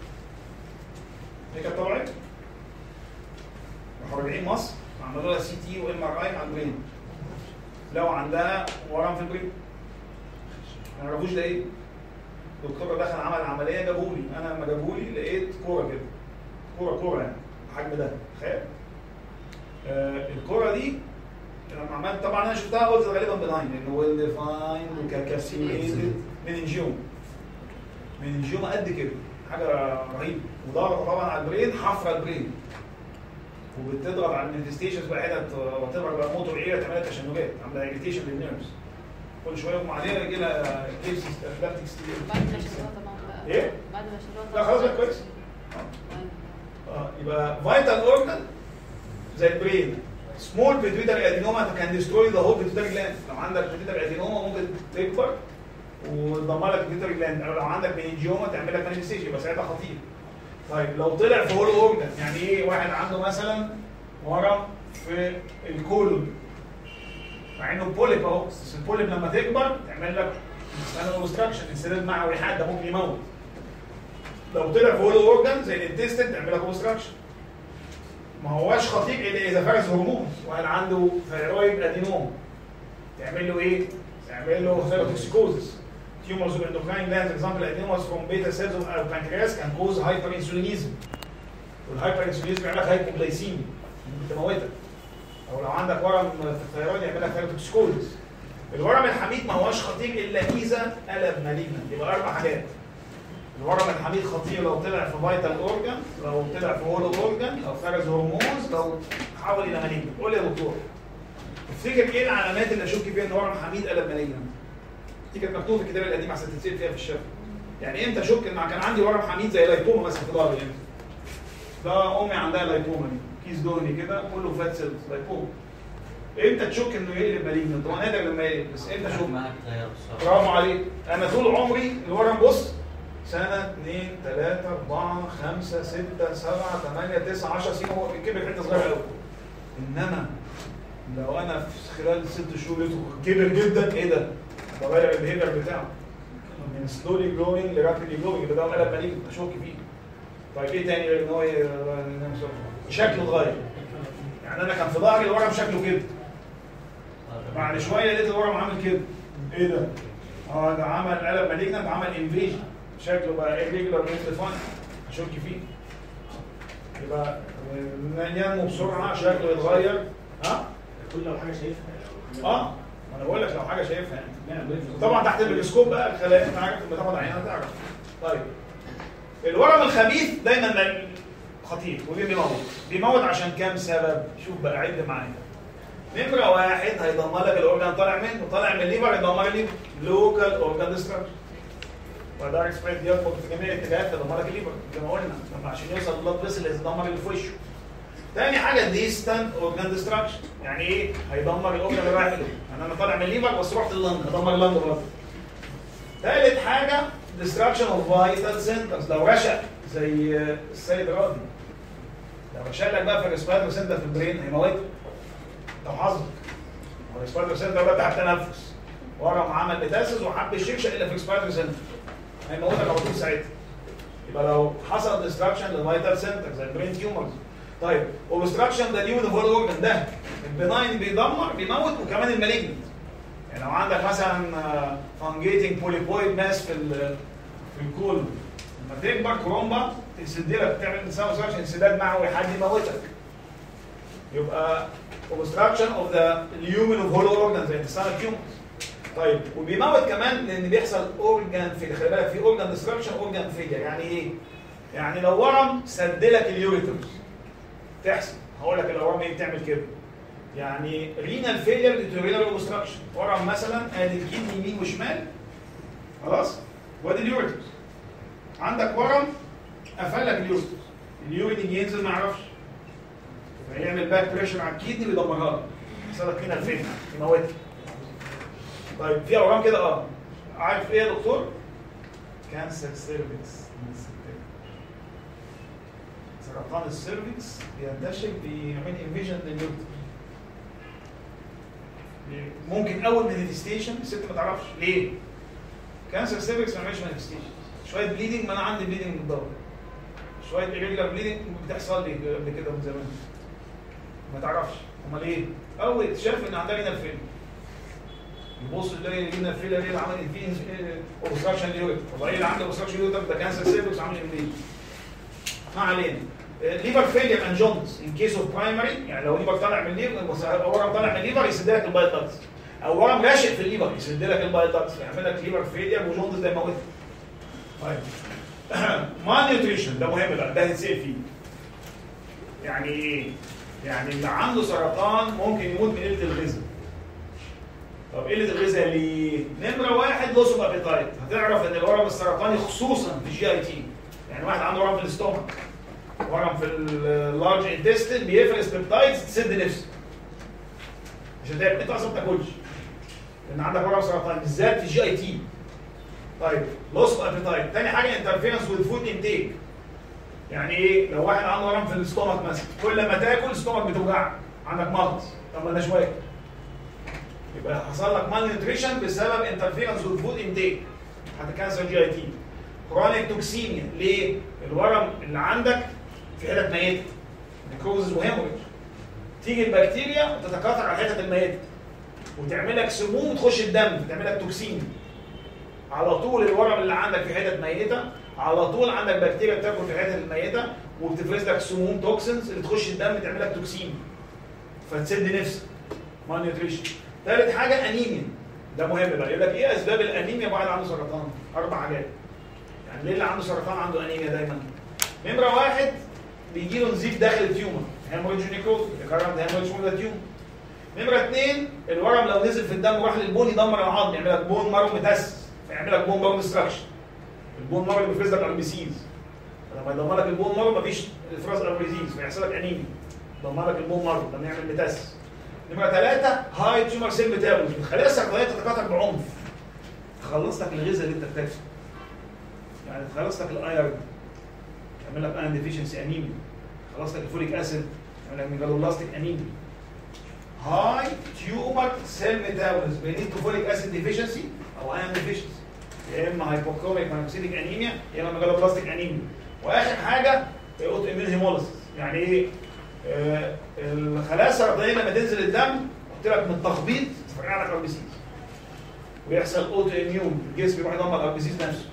هي كانت طلعت راحوا راجعين مصر عملوا لها سي تي وام ار اي على البرين لو عندها ورم في البرين ما يعرفوش ده ايه الدكتور دخل عمل عمليه جابوا لي انا لما جابوا لي لقيت كوره كده كوره كوره يعني الحجم ده تخيل آه الكوره دي لما عملت طبعا انا شفتها قلت غالبا بناين لان ويل ديفايند وكابسيوليتد مننجيوم مننجيوم قد كده حاجه رهيبه وضغط طبعا على البرين حفره البرين وبتضغط على المانيفستيشنز بقى حتت وتضغط بقى موتور ايه تعمل لها تشنجات عامله اريتيشن للنيرفز كل شويه يقوم عليها يجي لها كيس افلاكتيك بعد ما شالوها طبعا بقى ايه؟ بعد ما شالوها لا خلاص بقى كويس اه يبقى فايتال اورجن زي البرين سمول بيتويتري ادينوما كان ديستروي ذا هول بيتويتري جلاند لو عندك بيتويتري ادينوما ممكن تكبر وتدمر لك البيتويتري جلاند او لو عندك مننجيوما تعمل لك مانيفستيشن يبقى ساعتها خطير طيب لو طلع في هول اورجن يعني ايه واحد عنده مثلا ورم في الكولون مع انه بوليب اهو بس البوليب لما تكبر تعمل لك اسمها اوبستراكشن انسداد معوي حاد ده ممكن يموت لو طلع في هول اورجن زي الانتستين تعمل لك اوبستراكشن ما هواش خطير الا اذا فرز هرمون واحد عنده ثيرويد ادينوم تعمل له ايه؟ تعمل له ثيروتوكسيكوزس tumors of endocrine glands example adenomas from beta cells of our pancreas can cause hyperinsulinism والهايبرانسولينيزم يعمل لك هايبوجلايسيميا ممكن تموتك او لو عندك ورم في الثيرويد يعمل لك ثيروتوكسيكوزس الورم الحميد ما هوش خطير الا اذا قلب مالجنا يبقى اربع حاجات الورم الحميد خطير لو طلع في فيتال اورجان لو طلع في هولو اورجان لو فرز هرمونز لو حول الى مالجنا قول لي يا دكتور تفتكر ايه العلامات اللي اشك فيها ان ورم حميد قلب مالجنا دي كانت مكتوبه في الكتاب القديم عشان تتسال فيها في الشفا يعني امتى اشك ان كان عندي ورم حميد زي لايبوما مثلا في ظهري يعني ده امي عندها لايبوما دي كيس دهني كده كله فات سيلز لايبوما امتى تشك انه يقلب مالجنا هو نادر لما يقلب بس امتى اشك معاك تغير الصوت برافو عليك انا طول عمري الورم بص سنة 2 3 4 5 6 7 8 9 10 سنين هو كبر حته صغيره قوي انما لو انا في خلال ست شهور لقيته كبر جدا ايه ده؟ بغير البيهيفير بتاعه من سلولي جروينج لرابيدلي جروينج يبقى ده قلب مالجنا اشك فيه طيب ايه تاني غير ان هو ي- شكله اتغير يعني انا كان في ظهري الورم شكله كده بعد شويه لقيت الورم عامل كده ايه ده؟ اه ده عمل قلب مالجنت عمل انفيجن شكله بقى irregular مثل فان اشك فيه يبقى ينمو بسرعه شكله يتغير ها؟ كل لو حاجه شايفها اه ما انا بقول لك لو حاجه شايفها يعني نعم طبعا تحت الميكروسكوب بقى الخلايا انت عارف لما تاخد عينه تعرف طيب الورم الخبيث دايما ما- خطير وبيموت بيموت عشان كام سبب شوف بقى عد معايا نمره واحد هيدمر لك الاورجان طالع منه طالع من الليفر يدمر الليفر لوكال اورجان ديستراكشن فدايركت سبريد يخبط في جميع الاتجاهات يدمر لك الليفر زي ما قلنا لما عشان يوصل البلاد فيسل لازم يدمر اللي في وشه تاني حاجه ديستانت اورجان ديستراكشن يعني ايه هيدمر الاورجان اللي رايح له يعني انا طالع من الليفر بس رحت اللنج هدمر اللنج برضه ثالث حاجه ديستراكشن اوف فايتال سنترز لو رشق زي السيد راضي لو رشق لك بقى في الريسبيرتور سنتر في البرين هيموتك لو حظك هو الريسبيرتور سنتر ده بتاع التنفس ورم عمل ميتاسيس وحب الشكشه الا في الريسبيرتور سنتر هيموتك على طول ساعتها يبقى لو حصل ديستراكشن للفايتال سنتر زي البرين تيومرز طيب اوبستراكشن ده اليون اوف اورجن ده البناين بيدمر بيموت وكمان المالجنت يعني لو عندك مثلا فانجيتنج بوليبويد ماس في ال- في الكولون لما تكبر كرومبا تسد لك تعمل انسان انسداد معوي حد يموتك يبقى obstruction of the lumen of hollow organs زي intestinal tumors طيب وبيموت كمان لان بيحصل اورجان في خلي بالك في اورجان ديستركشن اورجان فيلير يعني ايه؟ يعني لو ورم سد لك اليوريترز تحصل هقول لك الاورام ايه بتعمل كده يعني رينال فيلير ديتورينال اوبستراكشن ورم مثلا ادي الكدني يمين وشمال خلاص وادي اليوريترز عندك ورم قفل لك اليوريترز اليورين يجي ينزل ما يعرفش فيعمل باك بريشر على الكدني ويدمرها لك يحصل لك رينال فيلير يموتك طيب في اورام كده اه عارف ايه يا دكتور؟ كانسر سيرفكس من الستات سرطان السيرفكس بينتشر بيعمل انفيجن لليوتر ممكن اول مانيفستيشن الست ما تعرفش ليه؟ كانسر سيرفكس ما يعملش مانيفستيشن شويه بليدنج ما انا عندي بليدنج من الدوره شويه irregular بليدنج بتحصل لي قبل كده من زمان ما تعرفش امال ايه؟ اول اكتشاف ان عندها رينال فيلم يبص يلاقي رينال فيلم ايه عمل فيه اوبستراكشن ليوتر والله ايه اللي عنده اوبستراكشن ليوتر ده كانسر سيرفكس عامل انفيجن ما علينا ليفر فيلير اند جونز ان كيس اوف برايمري يعني لو ليفر طالع من الليفر ورم طالع من الليفر يسد لك البايل داكتس او ورم راشق في الليفر يسد لك البايل داكتس يعمل لك ليفر فيلير وجونز ده يموتك طيب ما نيوتريشن ده مهم بقى ده هنسال فيه يعني ايه؟ يعني اللي عنده سرطان ممكن يموت من قله الغذاء طب قله الغذاء ليه؟ نمره واحد لوس اوف ابيتايت هتعرف ان الورم السرطاني خصوصا في الجي اي تي يعني واحد عنده ورم في الاستومك ورم في اللارج انتستين بيفرز بيبتايدز تسد نفسه عشان تعمل انت اصلا ما بتاكلش لان عندك ورم سرطاني بالذات في الجي اي تي طيب لوس اوف ابيتايت تاني حاجه انترفيرنس وذ فود انتيك يعني ايه لو واحد عنده ورم في الاستومك مثلا كل ما تاكل الاستومك بتوجعك عندك مغص طب ما ده شويه يبقى حصل لك مال نيوتريشن بسبب انترفيرنس وذ فود انتيك حتى كانسر جي اي تي كرونيك توكسيميا ليه؟ الورم اللي عندك في حتت ميته نيكروزز وهيموريج تيجي البكتيريا وتتكاثر على الحتت الميته وتعمل لك سموم تخش الدم تعمل لك توكسين على طول الورم اللي عندك في حتت ميته على طول عندك بكتيريا بتاكل في الحتت الميته وبتفرز لك سموم توكسنز اللي تخش الدم تعمل لك توكسين فتسد نفسك مال نيوتريشن ثالث حاجه انيميا ده مهم بقى يقول لك ايه اسباب الانيميا واحد عنده سرطان اربع حاجات يعني ليه اللي عنده سرطان عنده انيميا دايما نمره واحد بيجي له نزيف داخل التيومر هيموريدج نيكروز الكرم ده هيموريدج من التيومر نمره اثنين الورم لو نزل في الدم وراح للبون يدمر العظم يعمل لك بون مارو متاسس فيعمل لك بون مارو ديستراكشن البون مارو بيفرز لك اربيسيز لما يدمر لك البون مارو مفيش افراز اربيسيز فيحصل لك انيميا يدمر لك البون مارو لما يعمل متاسس نمره ثلاثه هاي تيومر سيل ميتابوليزم الخلايا السرطانيه تتكاثر بعنف تخلص لك الغذاء اللي انت بتاكله يعني تخلص لك الايرون تعمل لك ايرون ديفيشنسي انيميا خلص لك الفوليك اسيد تعمل لك ميجالوبلاستيك انيميا هاي تيومر سيل ميتابوليزم بينيد تو فوليك اسيد ديفيشنسي او ايرون ديفيشنسي يا اما هايبوكروميك مايوسيتيك انيميا يا اما ميجالوبلاستيك انيميا واخر حاجه اوتو اميون هيموليسيس يعني ايه آه الخلايا السرطانيه لما تنزل الدم قلت لك من التخبيط تفرقع لك اربيسيس ويحصل اوتو اميون الجسم يروح يدمر الاربيسيس نفسه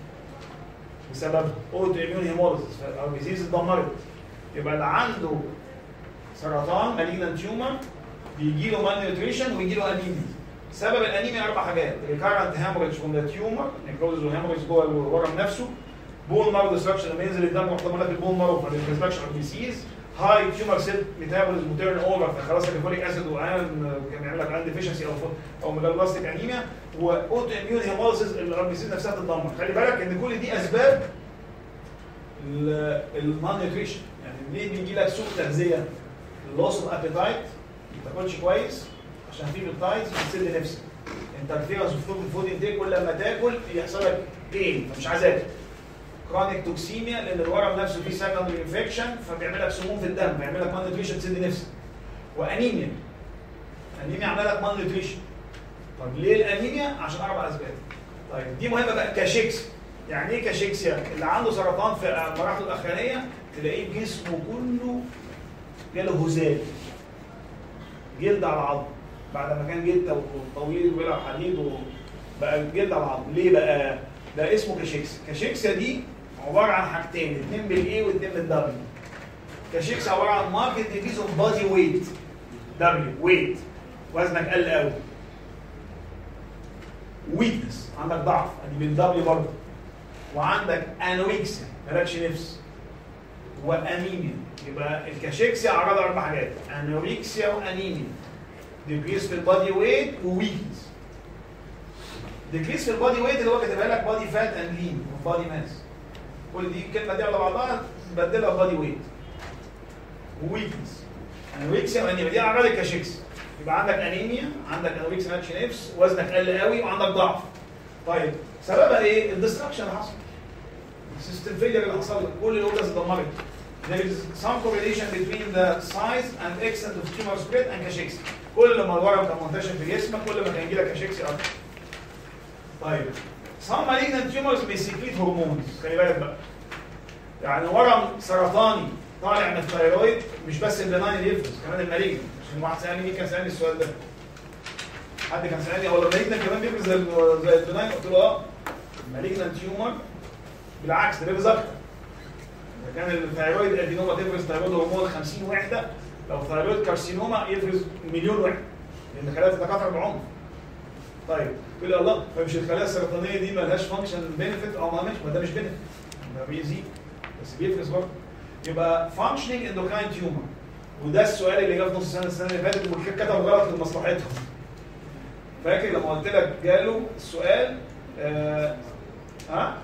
بسبب اوتو اميون هيموليسيس فالاربيسيس اتدمرت يبقى اللي عنده سرطان مالجنان تيومر بيجي له مال نيوتريشن ويجي له انيميا سبب الانيميا اربع حاجات ريكارنت هيموريدج فروم ذا تيومر نيكروزز وهيموريدج جوه الورم نفسه بون مارو ديستراكشن لما ينزل الدم يروح يدمر لك البون مارو ما بيفرزلكش اربيسيس هاي تيومر سيل ميتابوليزم وتيرن اوفر فخلاص الفوليك اسيد وان كان يعمل لك عند ديفيشنسي او او ميلانوبلاستيك انيميا واوتو اميون هيموليسيس الار بي سي نفسها تتدمر خلي بالك ان كل دي اسباب المان نيوتريشن يعني ليه بيجي لك سوء تغذيه لوس اوف ابيتايت ما تاكلش كويس عشان في بيبتايدز بتسد نفسك انت بتفرز فود الفود انتيك كل لما تاكل يحصل لك بين فمش عايز اكل كرونيك توكسيميا لان الورم نفسه فيه سكندري انفكشن فبيعمل لك سموم في الدم بيعمل لك مان نيوتريشن تسد نفسك وانيميا انيميا عامله لك مان نيوتريشن طب ليه الانيميا عشان اربع اسباب طيب دي مهمه بقى كاشيكس يعني ايه كاشيكسيا اللي عنده سرطان في مراحله الاخرانيه تلاقيه جسمه كله جاله هزال جلد على عظم بعد ما كان جلد طويل وبيلعب حديد وبقى جلد على عظم ليه بقى ده اسمه كاشيكسيا كاشيكسيا دي عباره عن حاجتين اثنين بالاي واثنين بالدبليو كاشيكسيا عباره عن ماركت ديفيز اوف بادي ويت دبليو ويت وزنك قل قوي ويكنس عندك ضعف ادي بالدبليو برضه وعندك انوركسيا مالكش نفس وانيميا يبقى الكاشيكسيا اعراضها اربع حاجات انوركسيا وانيميا ديكريس في البادي ويت وويكنس ديكريس في البادي ويت اللي هو كاتبها لك بادي فات اند لين بادي ماس كل دي الكلمه دي على بعضها نبدلها بادي ويت وويكنس انوركسيا وانيميا دي اعراض الكاشيكسيا يبقى عندك انيميا عندك انوركسيا مالكش نفس وزنك قل قوي وعندك ضعف طيب سببها ايه؟ الدستركشن اللي حصل السيستم فيلير اللي حصل لك كل الاورجنز اتدمرت There is some correlation between the size and extent of tumor spread and cachexia. كل ما الورم كان منتشر في جسمك كل ما كان يجي لك cachexia اكتر. طيب some malignant tumors may secrete hormones خلي بالك بقى. يعني ورم سرطاني طالع من الثيرويد مش بس البناين اللي يفرز كمان المالجنت عشان واحد سالني مين كان سالني السؤال ده؟ حد كان سالني هو المالجنت كمان بيفرز زي زي البناين قلت له اه المالجنت تيومر بالعكس ده بيفرز اكتر اذا كان الثيرويد ادينوما تفرز ثيرويد هرمون 50 وحده لو ثيرويد كارسينوما يفرز مليون وحده لان الخلايا تتكاثر بعنف طيب يقول لي الله فمش الخلايا السرطانيه دي مالهاش فانكشن بينفيت او ما مش ما ده مش بينفيت ده بيزيد بس بيفرز برضه يبقى فانكشنينج اندوكراين تيومر وده السؤال اللي جه في نص السنه السنه اللي فاتت وكتب غلط لمصلحتهم فاكر لما قلت لك جاله السؤال آه ها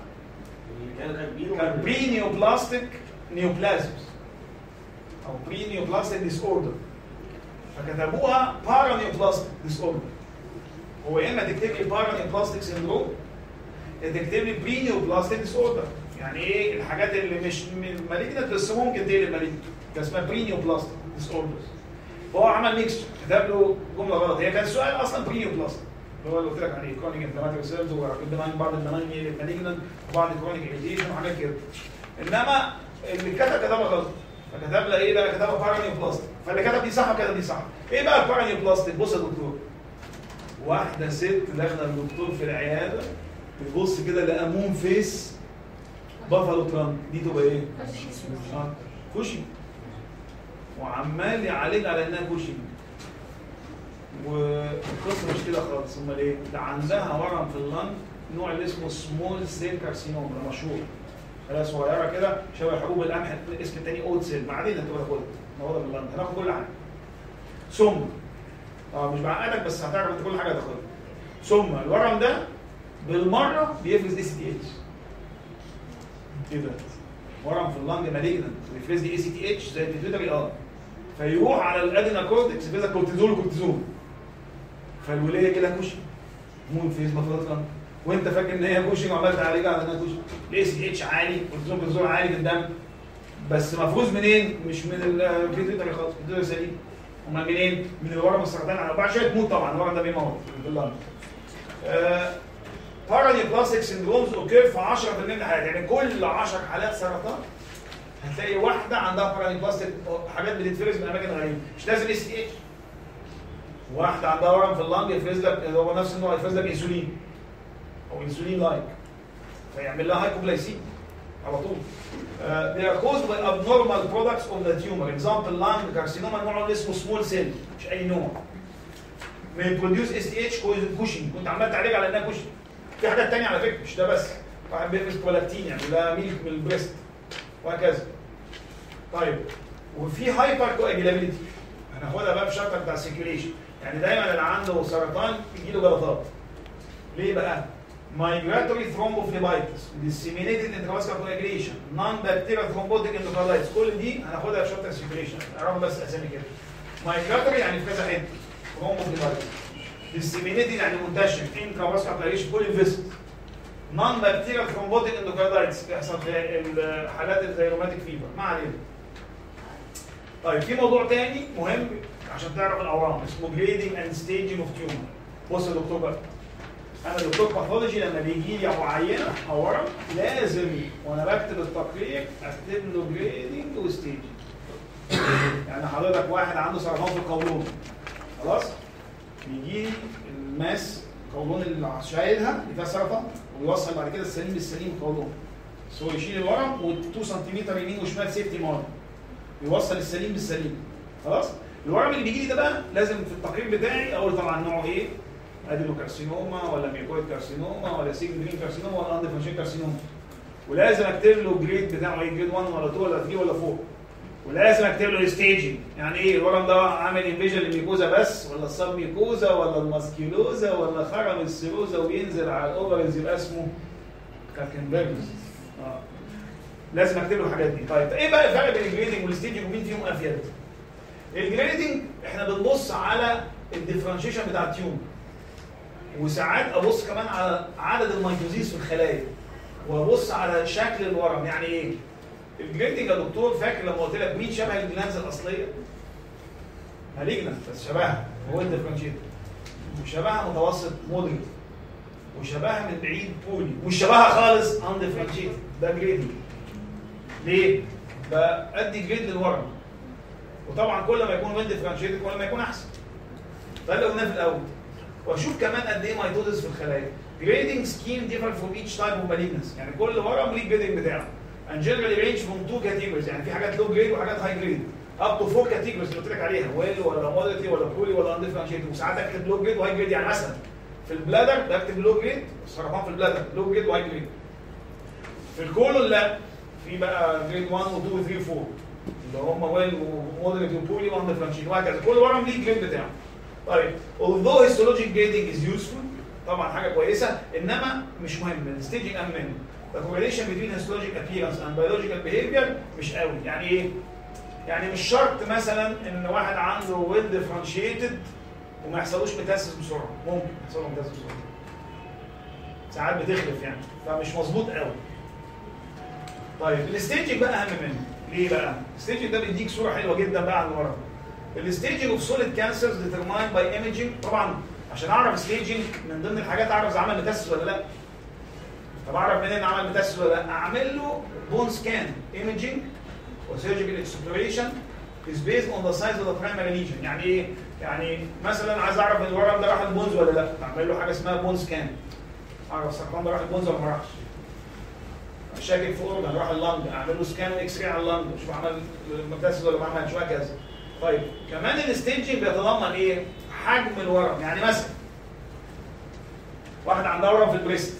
كان بري نيوبلاستيك نيوبلازمز او بري نيوبلاستيك ديس اوردر فكتبوها بارا نيوبلاستيك ديس اوردر هو يا اما تكتب لي بارا نيوبلاستيك سيندروم يا تكتب لي بري نيوبلاستيك ديس اوردر يعني ايه الحاجات اللي مش مالجنت بس ممكن تقلب مالجنت ده اسمها بري نيوبلاستيك ديس اوردرز فهو عمل ميكس كتب له جمله غلط هي كان السؤال اصلا بري نيوبلاستيك اللي هو اللي قلت لك عليه كرونيك انفلاماتوري سيلز وبناين بعض البناين مالجنت وبعض الكرونيك ايديشن وحاجات كده انما اللي كتب كتبها غلط فكتب لها ايه بقى كتبها بارانيوبلاستيك فاللي كتب دي صح وكتب دي صح ايه بقى البارانيوبلاستيك بص يا دكتور واحده ست داخله الدكتور في العياده بتبص كده لقى مون فيس بافالو ترامب دي تبقى ايه؟ آه، كوشي وعمال يعالج على انها كوشي والقصه مش كده خالص امال ايه؟ ده عندها ورم في اللنج نوع اللي اسمه سمول سيل كارسينوم ده مشهور خلايا صغيره كده شبه حبوب القمح الاسم التاني اود سيل بعدين انت تاخدها موجوده من اللنج هناخد كل حاجه ثم اه مش بعقدك بس هتعرف انت كل حاجه تاخدها ثم الورم ده بالمره بيفرز اي سي تي اتش ايه ده؟ ورم في اللنج مالجنت ويفرز لي اي سي تي اتش زي البيتيوتري اه فيروح على الادينا كورتكس يفرز لك كورتيزول وكورتيزون فالوليه كده كوشن مون فيز مفروض لنج وانت فاكر ان هي كوشن وعمال تعالجها على انها كوشن الاي سي اتش عالي كورتيزون كورتيزون عالي في الدم بس مفروض منين؟ مش من البيتيوتري خالص البيتيوتري سليم امال منين؟ من الورم السرطاني على بعد شويه تموت طبعا الورم ده بيموت في اللنج آه بارانيوبلاستيك سندرومز اوكير في 10% من الحالات يعني كل 10 حالات سرطان هتلاقي واحده عندها بارانيوبلاستيك حاجات بتتفرز من اماكن غريبه مش لازم اس تي اتش واحده عندها ورم في اللنج يفرز لك هو نفس النوع يفرز لك انسولين او انسولين لايك فيعمل لها هايبوجلايسيميا على طول Uh, they are caused by abnormal products of the tumor. Example, lung carcinoma نوع اللي اسمه small cell مش أي نوع. may produce STH كوشن كنت عمال تعالج على انها كوشن. في حاجات تانية على فكرة مش ده بس. واحد بيفرز برولاكتين يعني ده ميلك من البريست وهكذا. طيب وفي هايبر كواجيلابيلتي هناخدها بقى في الشابتر بتاع السيركيوليشن يعني دايما اللي عنده سرطان يجي له جلطات ليه بقى؟ migratory thrombophlebitis disseminated intravascular coagulation non-bacterial thrombotic endocarditis كل دي هناخدها في شابتر سيركيوليشن اعرفوا بس اسامي كده migratory يعني في كذا حته thrombophlebitis disseminated يعني منتشر intravascular coagulation كل الفيسل نون بكتيريال ثرومبوتيك اندوكاردايتس بيحصل في الحالات اللي زي روماتيك فيبر ما علينا طيب في موضوع تاني مهم عشان تعرف الاورام اسمه جريدنج اند ستيجنج اوف تيومر بص يا دكتور بقى انا دكتور باثولوجي لما بيجي لي ابو عينه او ورم لازم وانا بكتب التقرير اكتب له جريدنج وستيجنج يعني حضرتك واحد عنده سرطان في القولون خلاص بيجي لي الماس القولون اللي شايلها اللي فيها سرطان ويوصل بعد كده السليم بالسليم القولون بس هو يشيل الورم و2 سنتيمتر يمين وشمال سيفتي مارك يوصل السليم بالسليم خلاص الورم اللي بيجي لي ده بقى لازم في التقرير بتاعي اقول طبعا نوعه ايه ادينوكارسينوما ولا ميكويد كارسينوما ولا سيجمنت كارسينوما ولا اندفنشين كارسينوما ولازم اكتب له الجريد بتاعه ايه جريد 1 ولا 2 ولا 3 ولا 4 ولازم اكتب له الستيجنج يعني ايه الورم ده عامل انفيجن للميكوزا بس ولا السب ميكوزا ولا الماسكيلوزا ولا خرم السيروزا وينزل على الاوفرز يبقى اسمه كاكنبرجز اه لازم اكتب له الحاجات دي طيب ايه بقى الفرق بين الجريدنج والستيجنج ومين فيهم افيد الجريدنج احنا بنبص على الديفرنشيشن بتاع التيوم وساعات ابص كمان على عدد الميتوزيز في الخلايا وابص على شكل الورم يعني ايه الجريدنج يا دكتور فاكر لما قلت لك مين شبه الجلانز الاصليه مالجنا بس شبهها هو الديفرنشيت وشبهها متوسط مودريت وشبهها من بعيد بولي مش شبهها خالص اندفرنشيت ده جريدنج ليه؟ بأدي جريد للورم وطبعا كل ما يكون ويل ديفرنشيتد كل ما يكون احسن ده اللي قلناه في الاول واشوف كمان قد ايه ميتوزس في الخلايا جريدنج سكيم ديفر فروم ايتش تايب اوف مالجنس يعني كل ورم ليه الجريدنج بتاعه and generally range from two categories يعني في حاجات لو جريد وحاجات هاي جريد up to four categories اللي قلت لك عليها ويل ولا مودريتي ولا بولي ولا اندفرنشيتد وساعات اكتب لو جريد وهاي جريد يعني مثلا في البلادر بكتب لو جريد السرطان في البلادر لو جريد وهاي جريد في الكولون لا في بقى جريد 1 و 2 و 3 و 4 اللي هم ويل ومودريتي وبولي واندفرنشيتد وهكذا كل ورم ليه الجريد بتاعه طيب although histologic grading is useful طبعا حاجه كويسه انما مش مهم الستيجنج اهم منه the correlation between histologic appearance and biological behavior مش قوي يعني ايه؟ يعني مش شرط مثلا ان واحد عنده ويل ديفرنشيتد وما يحصلوش متاسس بسرعه ممكن يحصل له متاسس بسرعه ساعات بتخلف يعني فمش مظبوط قوي طيب الستيجنج بقى اهم منه ليه بقى؟ الستيجنج ده بيديك صوره حلوه جدا بقى عن المرض الستيجنج اوف سوليد كانسرز ديترمايند باي ايمجنج طبعا عشان اعرف ستيجنج من ضمن الحاجات اعرف اذا عمل متاسس ولا لا طب اعرف منين عمل متاسس ولا لا اعمل له بون سكان ايمجنج وسيرجيكال اكسبلوريشن is based on the size of the primary lesion يعني ايه يعني مثلا عايز اعرف ان الورم ده راح البونز ولا لا اعمل له حاجه اسمها بون سكان اعرف السرطان ده راح البونز ولا ما راحش شاكك في اورجن راح اللنج اعمل له سكان اكس راي على اللنج شوف عمل متاسس ولا ما عملش وهكذا طيب كمان الستيجنج بيتضمن ايه حجم الورم يعني مثلا واحد عندها ورم في البريست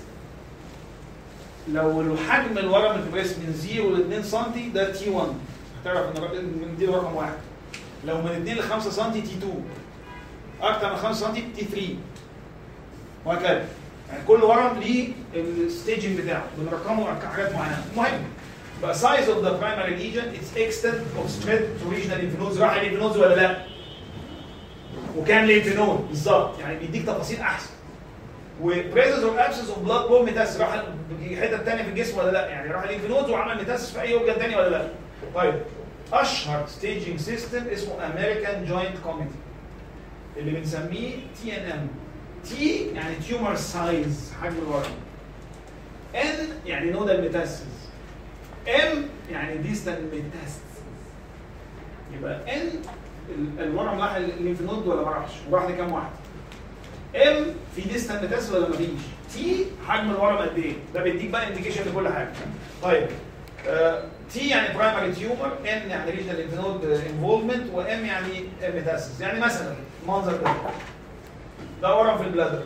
لو حجم الورم في البريست من 0 ل 2 سم ده تي 1 هتعرف ان الراجل من دي رقم واحد لو من 2 ل 5 سم تي 2 اكتر من 5 سم تي 3 وهكذا يعني كل ورم ليه الستيجنج بتاعه بنرقمه حاجات معينه المهم بقى size of the primary lesion its extent of spread to regional lymph nodes راح lymph nodes ولا لا؟ وكام lymph node بالظبط يعني بيديك تفاصيل احسن وبريزنس اوف ابسنس اوف بلاد بول ميتاسيس راح حته ثانيه في الجسم ولا لا؟ يعني راح الليمف نودز وعمل ميتاسيس في اي اوجه ثاني ولا لا؟ طيب اشهر ستيجنج سيستم اسمه امريكان جوينت كوميتي اللي بنسميه تي ان ام تي يعني تيومر سايز حجم الورم ان يعني نودال ميتاسيس ام يعني ديستال ميتاسيس يبقى ان الورم راح الليمف نود ولا ما راحش؟ وراح لكام واحد؟ ام في ديستال ميتاسيس ولا مفيش؟ تي حجم الورم قد ايه؟ ده بيديك بقى انديكيشن لكل حاجه. طيب آه تي يعني برايمري تيومر ان يعني ريجنال ليمف نود انفولفمنت وام يعني ميتاسيس يعني مثلا المنظر ده ده ورم في البلادر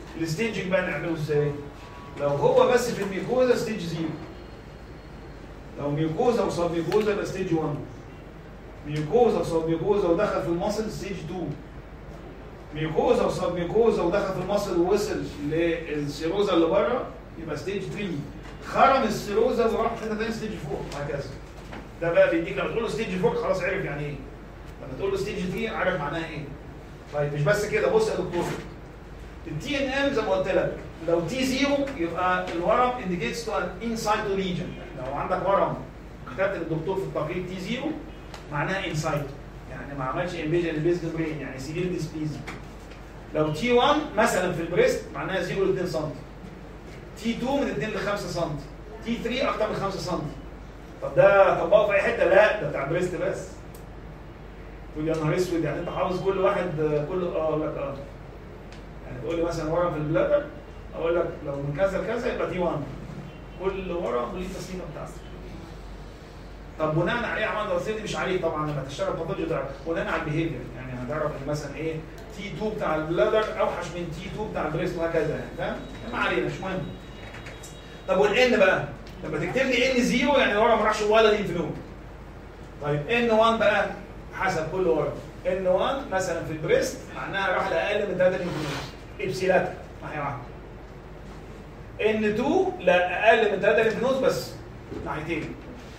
الستيجنج بقى نعمله ازاي؟ لو هو بس في الميكوزا ستيج زيرو لو ميوكوزا وسب ميوكوزا يبقى ستيج 1 ميوكوزا وسب ميوكوزا ودخل في المصل ستيج 2 ميوكوزا وسب ميوكوزا ودخل في المصل ووصل للسيروزا اللي بره يبقى ستيج 3 خرم السيروزا وراح حته ثانيه ستيج 4 وهكذا ده بقى بيديك لما تقول له ستيج 4 خلاص عرف يعني ايه لما تقول له ستيج 3 عارف معناها ايه طيب مش بس كده بص يا دكتور التي ان ام زي ما قلت لك لو تي زيرو يبقى الورم انديكيتس تو ان انسايتو ريجن لو عندك ورم كتبت للدكتور في التقرير تي زيرو معناها انسايتو يعني ما عملش انفيجن للبيزد برين يعني سيفير ديسبيز لو تي 1 مثلا في البريست معناها 0 ل 2 سم تي 2 من 2 ل 5 سم تي 3 اكتر من 5 سم طب ده طبقه في اي حته لا ده بتاع بريست بس تقول يا نهار اسود يعني انت حافظ كل واحد كل اه اقول لك اه يعني تقول لي مثلا ورم في البلادر اقول لك لو من كذا لكذا يبقى تي 1 كل ورم وليه التسليمه بتاعته طب بناء عليه عملنا الرصيد دي مش عليه طبعا لما تشتغل باثولوجي تعرف بناء على البيهيفير يعني هتعرف ان مثلا ايه تي 2 بتاع البلادر اوحش من تي 2 بتاع البريست وهكذا يعني فاهم؟ ما علينا مش مهم طب والان بقى لما تكتب لي ان 0 يعني الورم ما راحش ولا لينف نود طيب ان 1 بقى حسب كل ورم ان 1 مثلا في البريست معناها راح لاقل من 3 لينف نود ابسيلاتا ناحيه واحده ان 2 لا اقل من 3 لينف نود بس ناحيتين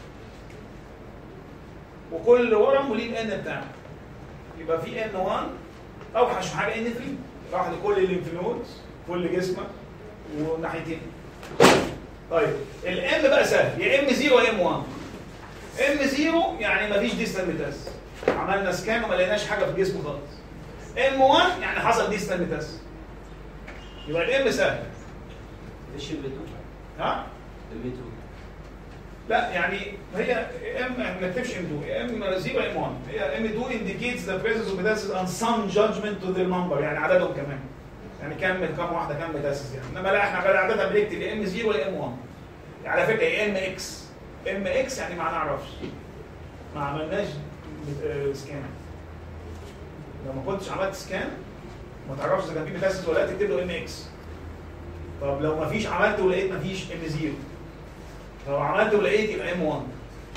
وكل ورم وليه الان بتاعه يبقى في ان 1 اوحش حاجه ان 3 راح لكل الليمف نودز كل جسمك وناحيتين طيب الام بقى سهل يا ام 0 يا ام 1 ام 0 يعني مفيش ديستال ميتاس عملنا سكان وما لقيناش حاجه في الجسم خالص ام 1 يعني حصل ديستال ميتاس يبقى الام سهل ايش البيتو؟ ها البيتو لا يعني هي ام ما نكتبش ام 2 يا ام 0 يا ام 1 هي ام 2 indicates the presence of metastasis and some judgment to their number يعني عددهم كمان يعني كام كام واحده كام ميتاسيس يعني انما لا احنا بقى عاده بنكتب يا ام 0 يا ام 1 يعني على فكره يا ام اكس ام اكس يعني ما نعرفش ما عملناش آه، سكان لو ما كنتش عملت سكان ما تعرفش اذا كان في ميتاسيس ولا لا تكتب له ام اكس طب لو ما فيش عملت ولقيت ما فيش ام 0 لو عملت ولقيت يبقى ام 1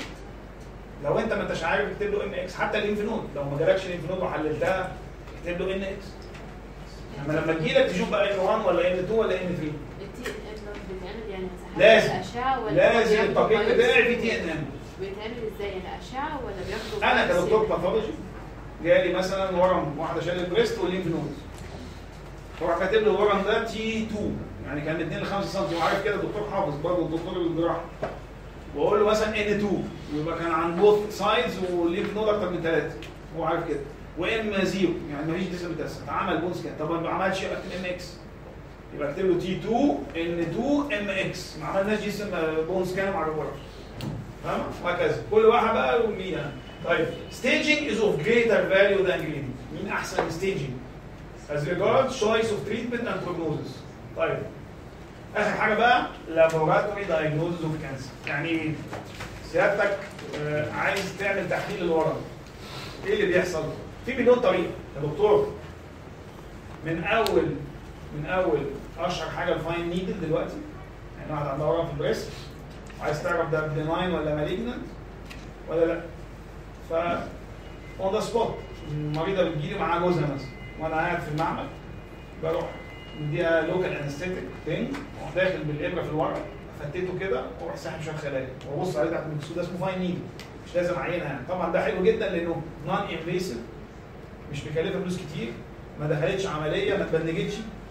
لو انت ما انتش عارف اكتب له ام اكس حتى الليمف نود لو ما جالكش ليمف نود وحللتها اكتب له ان اكس اما لما تجي لك تشوف بقى ان 1 ولا ان 2 ولا ان 3 التي ان بيتعمل يعني هسحب لازم. اشعه ولا لازم بياخدوا التقييم بايوبسي؟ بتاعي في تي ان ام بيتعمل ازاي يعني اشعه ولا بياخدوا انا بايوبسي؟ كدكتور باثولوجي جالي مثلا ورم واحده شال البريست والليمف نود فراح كاتب له الورم ده تي 2 يعني كان من 2 ل 5 سم وعارف كده الدكتور حافظ برضه الدكتور الجراحه واقول له مثلا ان 2 ويبقى كان عن بوث سايدز والليمف نود اكتر من ثلاثه هو عارف كده وام 0 يعني مفيش ديسمتاس اتعمل بون سكان طب ما عملش يبقى اكتب ام اكس يبقى اكتب له تي 2 ان 2 ام اكس ما عملناش جسم بون سكان ما عرفوش فاهم وهكذا كل واحد بقى وليها طيب staging is of greater value than grading مين احسن staging as regards choice of treatment and prognosis طيب اخر حاجه بقى laboratory diagnosis of cancer يعني سيادتك آه، عايز تعمل تحليل الورم ايه اللي بيحصل في مليون طريقه يا دكتور من اول من اول اشهر حاجه الفاين نيدل دلوقتي يعني واحد عنده ورم في البريست عايز تعرف ده بناين ولا مالجنت ولا لا ف اون ذا سبوت المريضه بتجيلي معاها جوزها مثلا وانا قاعد في المعمل بروح مديها لوكال انستيتيك بين واروح داخل بالابره في الورق فتته كده واروح ساحب شويه خلايا وابص عليه تحت المكسور ده اسمه فاين نيدل مش لازم اعينها يعني طبعا ده حلو جدا لانه نون انفيسيف مش مكلفه فلوس كتير ما دخلتش عمليه ما اتبنجتش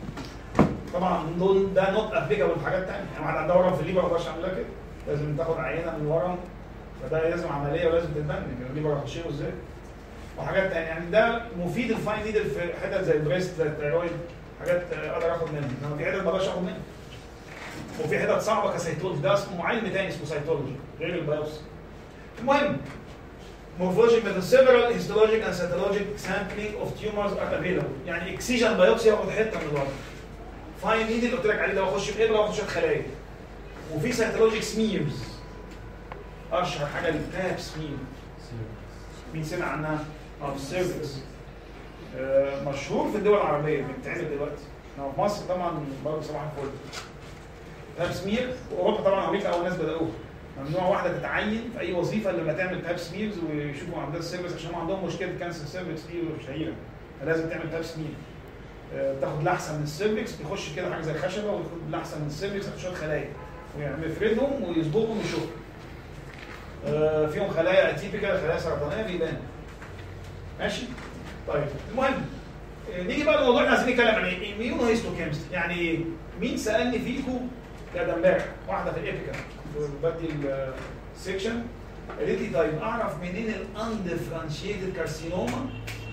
طبعا دول ده نوت ابليكابل في حاجات ثانيه يعني واحد عنده ورم في الليبر ما اقدرش اعملها كده لازم تاخد عينه من الورم فده لازم عمليه ولازم تتبنج الليبر هتشيله ازاي وحاجات تانية يعني ده مفيد الفاين نيدل في حتت زي البريست زي الثيرويد حاجات آه، اقدر اخد منها انما في حتت ما اقدرش اخد منها وفي حتت صعبه كسيتولوجي ده اسمه علم تاني اسمه سيتولوجي غير البيوبسي المهم morphologic method several histologic and cytologic sampling of tumors are available يعني اكسجن بايوبسي ياخد حته من الورم فاين نيدل اللي قلت لك عليه ده بخش بابره واخد شويه خلايا وفي سيتولوجيك سميرز اشهر حاجه التاب سمير مين سمع عنها؟ اه في السيرفكس آه، مشهور في الدول العربيه بيتعمل دلوقتي إنما في مصر طبعا برضه صباح الفل تاب سمير واوروبا طبعا امريكا اول ناس بداوها ممنوع واحده تتعين في اي وظيفه إلا لما تعمل باب سميرز ويشوفوا عندها السيرفس عشان هم عندهم مشكله كانسر سيرفكس دي شهيره فلازم تعمل باب سمير آه، تاخد لحسه من السيرفكس بيخش كده حاجه زي الخشبه وياخد لحسه من السيرفكس ياخد شويه خلايا ويعمل يفردهم ويصبغهم ويشوفوا آه، فيهم خلايا اتيبيكال خلايا سرطانيه بيبان ماشي طيب المهم آه، نيجي بقى لموضوع احنا عايزين نتكلم عن ايه؟ اميونو هيستوكيمستري يعني ايه؟ مين سالني فيكم كده امبارح واحده في الابيكال بدي السكشن قالت لي طيب اعرف منين الاندفرنشيتد كارسينوما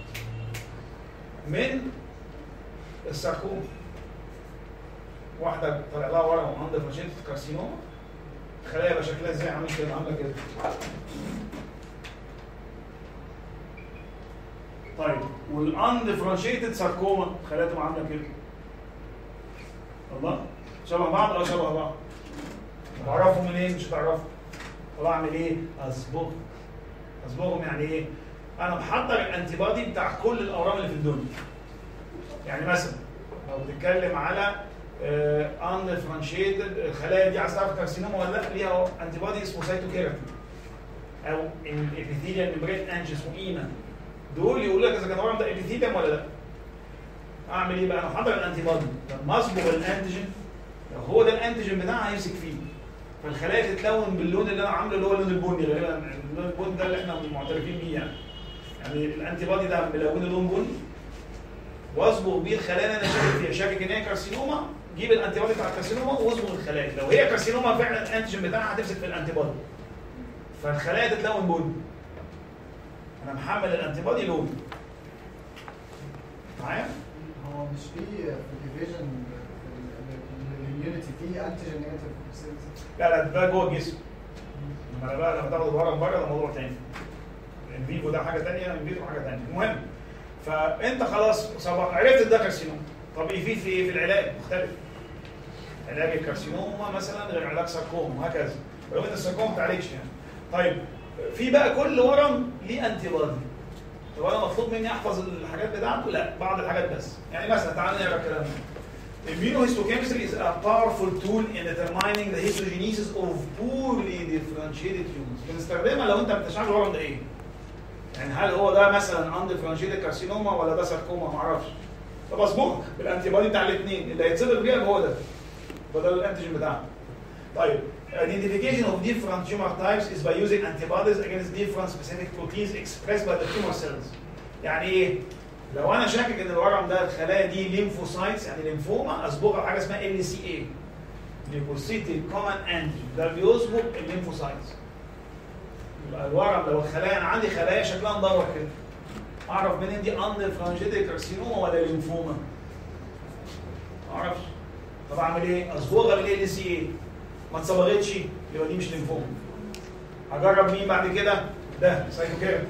من الساركوما واحده طلع لها ورقه اندفرنشيتد كارسينوما الخلايا يبقى شكلها ازاي عامل كده عامله كده طيب والاندفرنشيتد ساركوما خلايا تبقى عامله كده الله شبه بعض اه شبه بعض تعرفوا منين مش هتعرفوا طب اعمل ايه اصبغ اصبغهم يعني ايه انا محضر الانتي بادي بتاع كل الاورام اللي في الدنيا يعني مثلا لو بتتكلم على اندفرنشيتد الخلايا دي عايز تعرف كارسينوما ولا لا ليها انتي بادي اسمه سايتوكيراتين او الابيثيليال ميمبرين انج اسمه ايما دول يقول لك اذا كان الورم ده ابيثيليوم ولا لا اعمل ايه بقى انا محضر الانتي بادي لما اصبغ الانتيجين لو هو ده الانتيجين بتاعها هيمسك فيه فالخلايا تتلون باللون اللي انا عامله اللي هو اللون البني غالبا اللون البني ده اللي احنا معترفين بيه يعني يعني الانتي بادي ده ملونه لون بني واصبغ بيه الخلايا اللي انا شاكك فيها شاكك ان هي كارسينوما جيب الانتي بادي بتاع الكارسينوما واصبغ الخلايا لو هي كارسينوما فعلا الانتيجين بتاعها هتمسك في الانتي بادي فالخلايا تتلون بني انا محمل الانتي بادي لون معايا هو مش في في الديفيجن في الاميونيتي في انتيجين نيجاتيف سيلز لا لا ده جوه الجسم لما بقى لما تاخد الورم بره ده موضوع تاني ان فيفو ده حاجه ثانيه ان فيترو حاجه ثانيه المهم فانت خلاص صباح عرفت ده كارسينوما طب يفيد في ايه في العلاج مختلف علاج الكارسينوما مثلا غير علاج ساركوما وهكذا ولو ان الساركوما ما بتعالجش يعني طيب في بقى كل ورم ليه انتي بادي طب انا مطلوب مني احفظ الحاجات بتاعته لا بعض الحاجات بس يعني مثلا تعالى نقرا الكلام ده Immunohistochemistry is a powerful tool in determining the histogenesis of poorly differentiated tumors. بنستخدمها لو انت مش عارف الورم ده ايه. يعني هل هو ده مثلا undifferentiated كارسينوما ولا ده ساركوما ما اعرفش. طب اصبغ بالانتي بادي بتاع الاثنين اللي هيتصبغ بيها هو ده. بدل الانتيجين بتاعنا. طيب identification of different tumor types is by using antibodies against different specific proteins expressed by the tumor cells. يعني ايه؟ لو انا شاكك ان الورم ده الخلايا دي ليمفوسايتس يعني ليمفوما اصبغها بحاجه اسمها ال سي اي ليكوسيتي كومن انتي ده بيصبغ الليمفوسايتس يبقى الورم لو الخلايا انا عندي خلايا شكلها مدور كده اعرف منين دي اندفرنشيتد كارسينوما ولا ليمفوما ما اعرفش طب اعمل ايه اصبغها بالال سي اي ما اتصبغتش يبقى دي مش ليمفوما هجرب مين بعد كده ده سايتوكيرا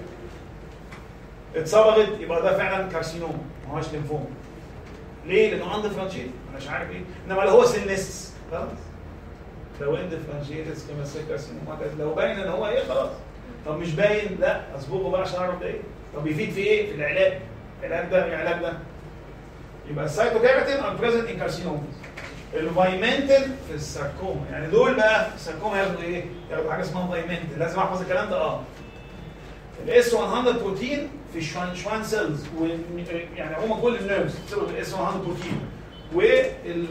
اتصبغت يبقى ده فعلا كارسينوما ما هوش ليمفوما ليه؟ لانه عنده فرانشيت انا مش عارف ايه انما لو هو سيلنس خلاص لو اند فرانشيتس كما سي كارسينوما كذا لو باين ان هو ايه خلاص طب مش باين لا اصبغه بقى عشان اعرف ده ايه طب يفيد في ايه؟ في العلاج العلاج ده العلاج ده يبقى السايتوكيراتين ار بريزنت ان كارسينوما الفايمنتل في الساركوما يعني دول بقى الساركوما ياخدوا ايه؟ ياخدوا حاجه اسمها فايمنتل لازم احفظ الكلام ده اه الاس 100 بروتين في الشوان شوان سيلز يعني عموما كل النيرفز بتسبب الاس 100 بروتين وال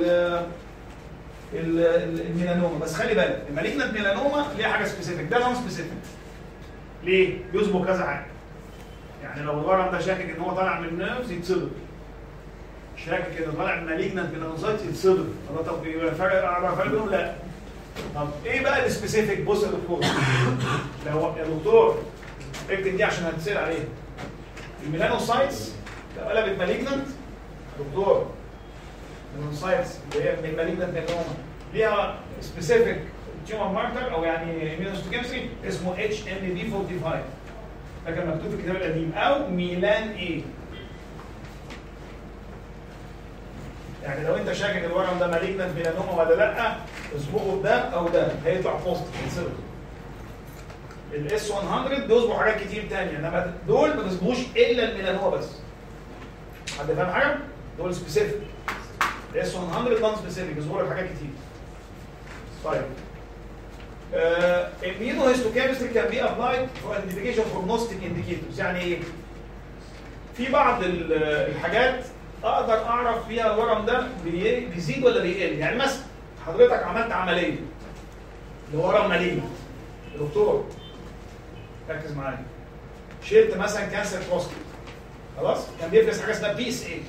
ال- ال- الميلانوما بس خلي بالك المالجنت ميلانوما ليها حاجه سبيسيفيك ده نون سبيسيفيك ليه؟ بيصبغ كذا حاجه يعني لو الورم ده شاكك ان هو طالع من النيرفز يتصبغ شاكك ان طالع من مالجنت ميلانوسايت يتصبغ طب طب يبقى فرق اعرف فرق بينهم لا طب ايه بقى السبيسيفيك بص يا دكتور لو يا دكتور اكتب دي عشان هتسال عليها الميلانوسايتس لو قلبت مالجنت دكتور الميلانوسايتس اللي هي من مالجنت ميلانوما ليها سبيسيفيك تيومر ماركر او يعني immunohistochemistry اسمه اتش ام بي 45 ده كان مكتوب في الكتاب القديم او ميلان اي يعني لو انت شاكك الورم ده مالجنت ميلانوما ولا لا اصبغه بده او ده هيطلع بوزيتيف يتصبغ الاس 100 بيصبغوا حاجات كتير تانية انما دول ما بيصبغوش الا الميلانوما بس حد فاهم حاجه؟ دول سبيسيفيك الاس 100 نون سبيسيفيك بيصبغوا لك حاجات كتير طيب Uh, immunohistochemistry can be applied for identification of prognostic indicators يعني ايه؟ في بعض ال- الحاجات اقدر اعرف فيها الورم ده بي- بيزيد ولا بيقل يعني مثلا حضرتك عملت عمليه لورم مالين دكتور ركز معايا شلت مثلا كانسر بروستات خلاص كان بيفرز حاجه اسمها بي اس اي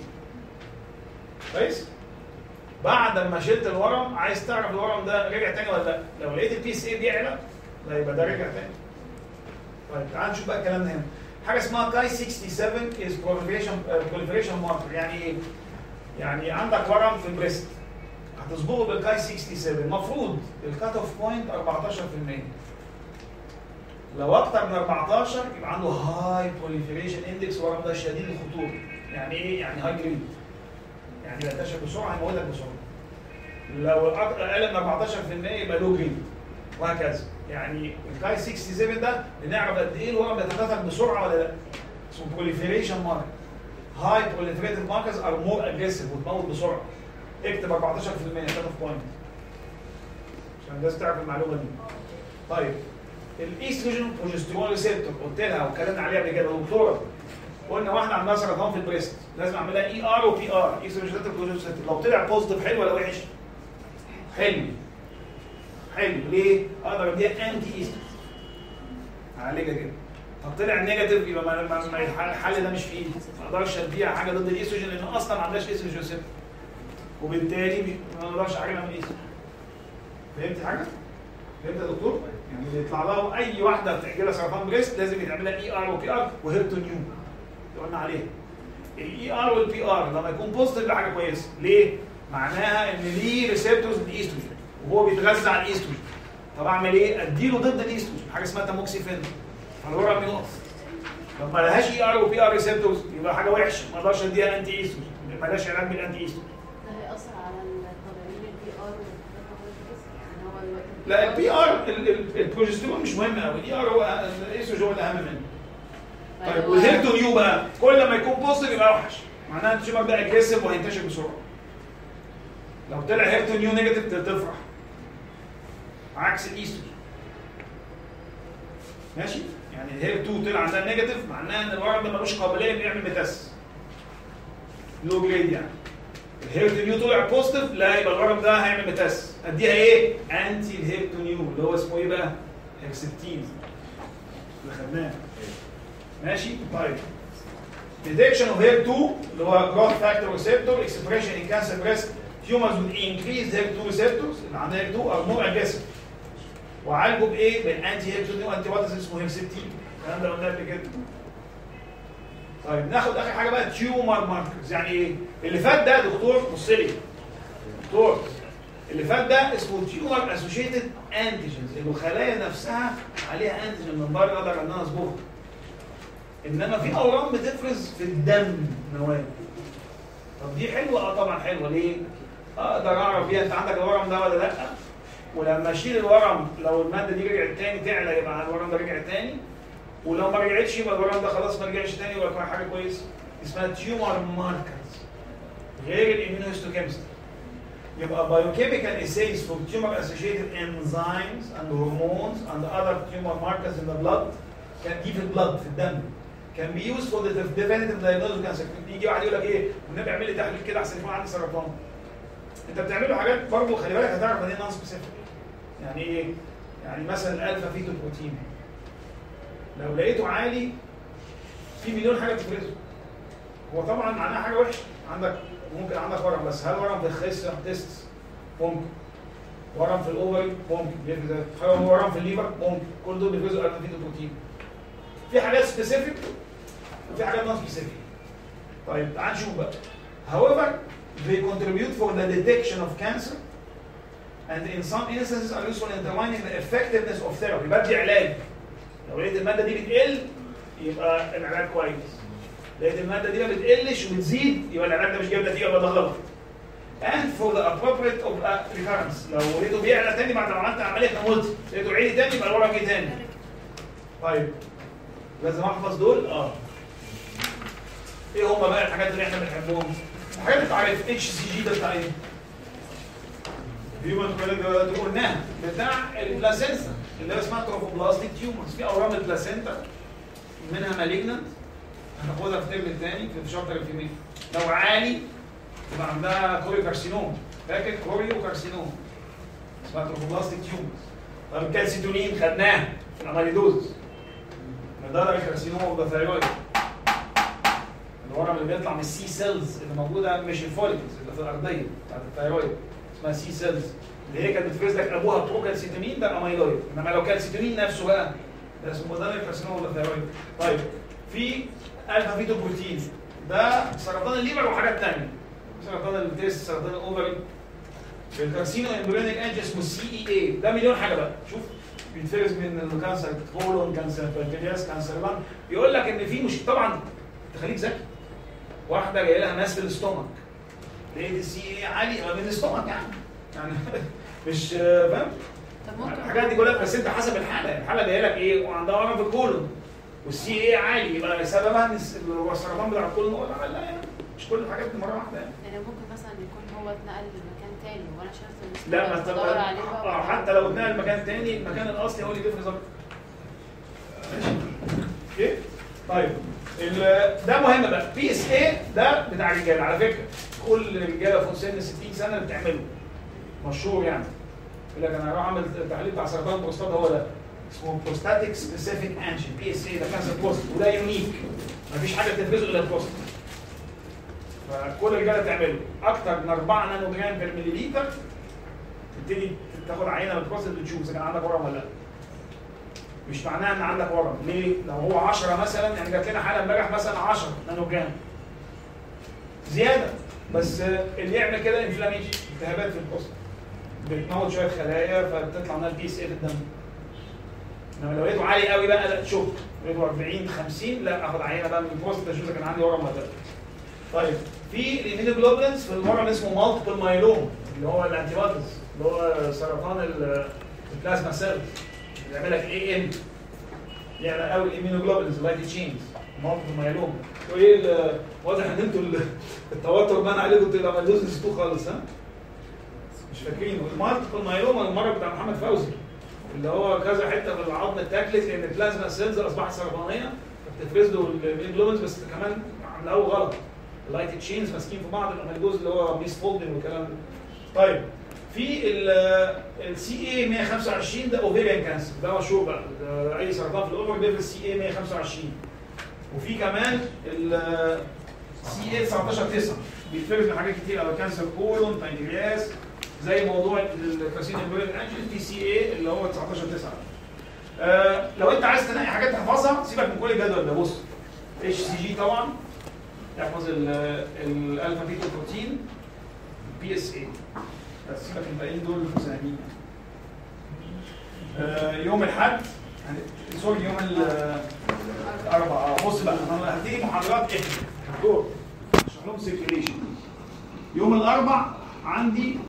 كويس بعد ما شلت الورم عايز تعرف الورم ده رجع تاني ولا لا لو لقيت البي اس اي بيعلى لا يبقى ده رجع تاني طيب تعال نشوف بقى الكلام ده هنا حاجه اسمها كاي 67 از proliferation proliferation ماركر يعني ايه؟ يعني عندك ورم في البريست هتصبغه بالكاي 67 المفروض الكات اوف بوينت 14% لو اكتر من 14 يبقى عنده هاي proliferation اندكس ورم ده شديد الخطوره يعني ايه؟ يعني هاي جريد يعني ينتشر بسرعه هيموتك بسرعه لو أك- اقل من 14% يبقى لو جريد وهكذا يعني الكاي 67 ده بنعرف قد ايه الورم بيتكاثر بسرعه ولا لا اسمه proliferation marker high proliferative markers are more aggressive وتموت بسرعه اكتب 14% كات اوف بوينت عشان الناس تعرف المعلومه دي طيب الايستروجين بروجسترون ريسبتور قلت لها واتكلمنا عليها قبل كده دكتوره قلنا واحده عندها سرطان في البريست لازم اعملها اي ار وبي ار ايستروجين بروجسترون لو طلع بوزيتيف حلو ولا وحش؟ حلو حلو ليه؟ اقدر اديها انتي ايستروجين اعالجها كده طب طلع نيجاتيف يبقى ما ما- ما الح- الحل ده مش في ايدي ما اقدرش اديها حاجه ضد الايستروجين لان اصلا ما عندهاش ايستروجين ريسبتور وبالتالي بي- ما اقدرش اعالجها من الايستروجين فهمت حاجه؟ فهمت يا دكتور؟ يعني اللي يطلع لها اي واحده بتجي لها سرطان بريست لازم يتعمل لها اي ار وبي ار وهيرتونيو اللي قلنا عليها الاي ار والبي ار لما يكون بوزيتيف ده حاجه كويسه ليه؟ معناها ان ليه ريسبتورز للايستروجين وهو بيتغذى على الايستروجين طب اعمل ايه؟ اديله ضد الايستروجين حاجه اسمها تاموكسيفين فالورم يقف طب ما لهاش اي ار وبي ار ريسبتورز يبقى حاجه وحشه ما اقدرش اديها انتي ايستروجين ما لهاش علاج بالانتي ايستروجين ده هيأثر على الطبيعيين البي ار يعني هو دلوقتي لا البي ار البروجسترون مش مهم قوي الاي ار هو الايستروجين هو الاهم منه طيب هو- والهيرتونيو بقى كل ما يكون بوزيتيف يبقى اوحش معناها التيومر ده اجريسيف وهينتشر بسرعه لو طلع هيرتونيو نيجاتيف تفرح عكس الايستروجين ماشي يعني الهير 2 طلع عندها نيجاتيف معناها ان الورم ده ملوش قابليه انه يعمل ميتاس لو جريد يعني الهيرتونيو طلع بوزيتيف لا يبقى الورم ده هيعمل ميتاس اديها ايه؟ انتي الهيرتونيو اللي هو اسمه ايه بقى؟ هيرسبتين اللي خدناه ماشي طيب detection of HER2 اللي هو growth factor receptor expression in cancer breast tumors with increased HER2 receptors اللي عندها HER2 are more aggressive وعالجوا بايه؟ بالانتي HER2 انتي بوديز اسمه هيرسبتين الكلام ده قلناه قبل كده طيب ناخد اخر حاجه بقى تيومر ماركرز يعني ايه؟ اللي فات ده يا دكتور بص لي دكتور اللي فات ده اسمه تيومر اسوشيتد انتيجنز اللي الخلايا نفسها عليها انتيجن من بره اقدر ان انا اصبغها انما في اورام بتفرز في الدم مواد طب دي حلوه اه طبعا حلوه ليه؟ اقدر اعرف بيها انت عندك الورم ده ولا لا ولما اشيل الورم لو الماده دي رجعت تاني تعلى يبقى الورم ده رجع تاني ولو ما رجعتش يبقى الورم ده خلاص ما رجعش تاني يبقى كان حاجه كويسه اسمها تيومر ماركرز غير الاميونوهيستوكيمستري يبقى biochemical assays for tumor associated enzymes and hormones and other tumor markers in the blood كان دي في البلد في الدم كان بي يوز فور ذا ديفينيتيف دايجنوز كانسر يجي واحد يقول لك ايه والنبي اعمل لي تحليل كده احسن يكون عندي سرطان انت بتعمل له حاجات برضه خلي بالك هتعرف ان هي نون سبيسيفيك يعني ايه؟ يعني مثلا الالفا فيتو بروتين لو لقيته عالي في مليون حاجه تفرزه هو طبعا معناها حاجه وحشه عندك ممكن عندك ورم بس هل ورم في الخصيه تيست ممكن ورم في الاوفري ممكن بيفرز هل ورم في الليفر ممكن كل دول بيفرزوا الفا فيتو بروتين في حاجات سبيسيفيك وفي حاجات نون سبيسيفيك طيب تعال نشوف بقى however they contribute for the detection of cancer and in some instances are useful in determining the effectiveness of therapy بدي علاج لو لقيت الماده دي بتقل يبقى العلاج كويس لقيت الماده دي ما بتقلش وبتزيد يبقى العلاج ده مش جايب نتيجه يبقى ده غلط and for the appropriate of a recurrence لو لقيته بيعلى تاني بعد ما عملت عمليه نموت لقيته عالي تاني يبقى الورم جه تاني طيب لازم احفظ دول اه ايه هم بقى الحاجات اللي احنا بنحبهم الحاجات اللي بتعرف اتش سي جي ده بتاع ايه هيومن كوليك قلناها بتاع البلاسينتا اللي هي اسمها تروفوبلاستيك تيومرز في اورام البلاسينتا منها مالجنانت هناخدها في الترم الثاني في شابتر الفيميل لو عالي يبقى عندها كوريو كارسينوم فاكر كوريو كارسينوم اسمها تروفوبلاستيك تيومرز طب الكالسيتونين خدناه في الاماليدوز مدار الكارسينوم اوف ذا ثايرويد الورم اللي بيطلع من السي سيلز اللي موجوده مش الفوليكلز اللي في الارضيه بتاعت الثايرويد اسمها سي سيلز اللي هي كانت بتفرز لك ابوها بروكالسيتونين ده اميلويد انما لو كالسيتونين نفسه بقى ده اسمه مدار الكارسينوم اوف ذا ثايرويد طيب في الفا فيتو بروتين ده سرطان الليبر وحاجات ثانيه سرطان التيست سرطان الاوفري الكارسينو امبريونيك انج اسمه السي اي اي ده مليون حاجه بقى شوف بيتفرز من الكانسر كولون كانسر بنكرياس كانسر لان يقول لك ان في مش طبعا تخليك ذكي واحده جايه لها ماس في الاستومك لقيت السي اي عالي ما من الاستومك يعني يعني مش آه، فاهم طب ممكن الحاجات دي كلها بس انت حسب الحاله الحاله جايه لك ايه وعندها ورم في الكولون والسي اي عالي يبقى سببها ان الس- هو السرطان بتاع الكولون هو اللي عمل لها يعني مش كل الحاجات دي مره واحده يعني يعني ممكن مثلا يكون هو اتنقل لمكان تاني وانا شفت لا ما بدور تبقى عليه بقى آه، حتى لو اتنقل مكان تاني المكان الاصلي هو اللي بيفرز اكتر ماشي اوكي طيب ال- ده مهم بقى بي اس اي ده بتاع الرجاله على فكره كل الرجاله فوق سن 60 سنه بتعمله مشهور يعني يقول لك انا هروح اعمل التحليل بتاع سرطان البروستات هو ده اسمه بروستاتيك سبيسيفيك انجن بي اس اي ده كانسر بروست وده يونيك مفيش حاجه بتفرزه الا البروست فكل الرجاله بتعمله اكتر من 4 نانو جرام بير مليليتر تبتدي تاخد عينه من البروستات وتشوف اذا كان عندك ورم ولا لا مش معناها ان عندك ورم ليه؟ لو هو 10 مثلا يعني جات لنا حاله امبارح مثلا 10 نانو جرام زياده بس اللي يعمل كده انفلاميشن التهابات في البروستات بتموت شويه خلايا فبتطلع منها البي اس اي في الدم انما لو لقيته عالي قوي بقى لا تشك لقيته 40 50 لا اخد عينه بقى من البروستات اشوف اذا كان عندي ورم ولا لا طيب في الامينوجلوبولينز في المرض اسمه مالتيبل مايلوم اللي هو الانتي بوديز اللي هو سرطان ال- البلازما سيلز اللي بيعمل لك اي ام يعني قوي الامينوجلوبولينز لايت تشينز مالتيبل مايلوم وايه ال- واضح ان انتوا ال- التوتر بان عليكم انتوا لما تدوسوا نسيتوه خالص ها مش فاكرينه المالتيبل مايلوم المرض بتاع محمد فوزي اللي هو كذا حته في العظم اتاكلت لان البلازما سيلز اصبحت سرطانيه فبتفرز له الامينوجلوبولينز بس كمان عاملاه غلط اللايت تشينز ماسكين في بعض الاميلوز اللي هو ميس فولدن والكلام ده طيب في السي اي 125 ده اوفيريان كانسر ده مشهور بقى ده اي سرطان في الاوفر بيفرز سي اي 125 وفي كمان السي اي 19 9 بيتفرز من حاجات كتير قوي كانسر كولون بانكرياس زي موضوع الكاسين امبريال انجل تي سي اي اللي هو 19 9 آه لو انت عايز تنقي حاجات تحفظها سيبك من كل الجدول ده بص اتش سي جي طبعا تحفظ ال- الالفا بيتا بروتين بي اس اي بس سيبك الباقيين دول سهلين آه يوم الاحد هن- سوري يوم ال- الاربعاء آه، بص بقى انا هديك محاضرات ايه دكتور اشرح لهم سيركيليشن يوم الاربع عندي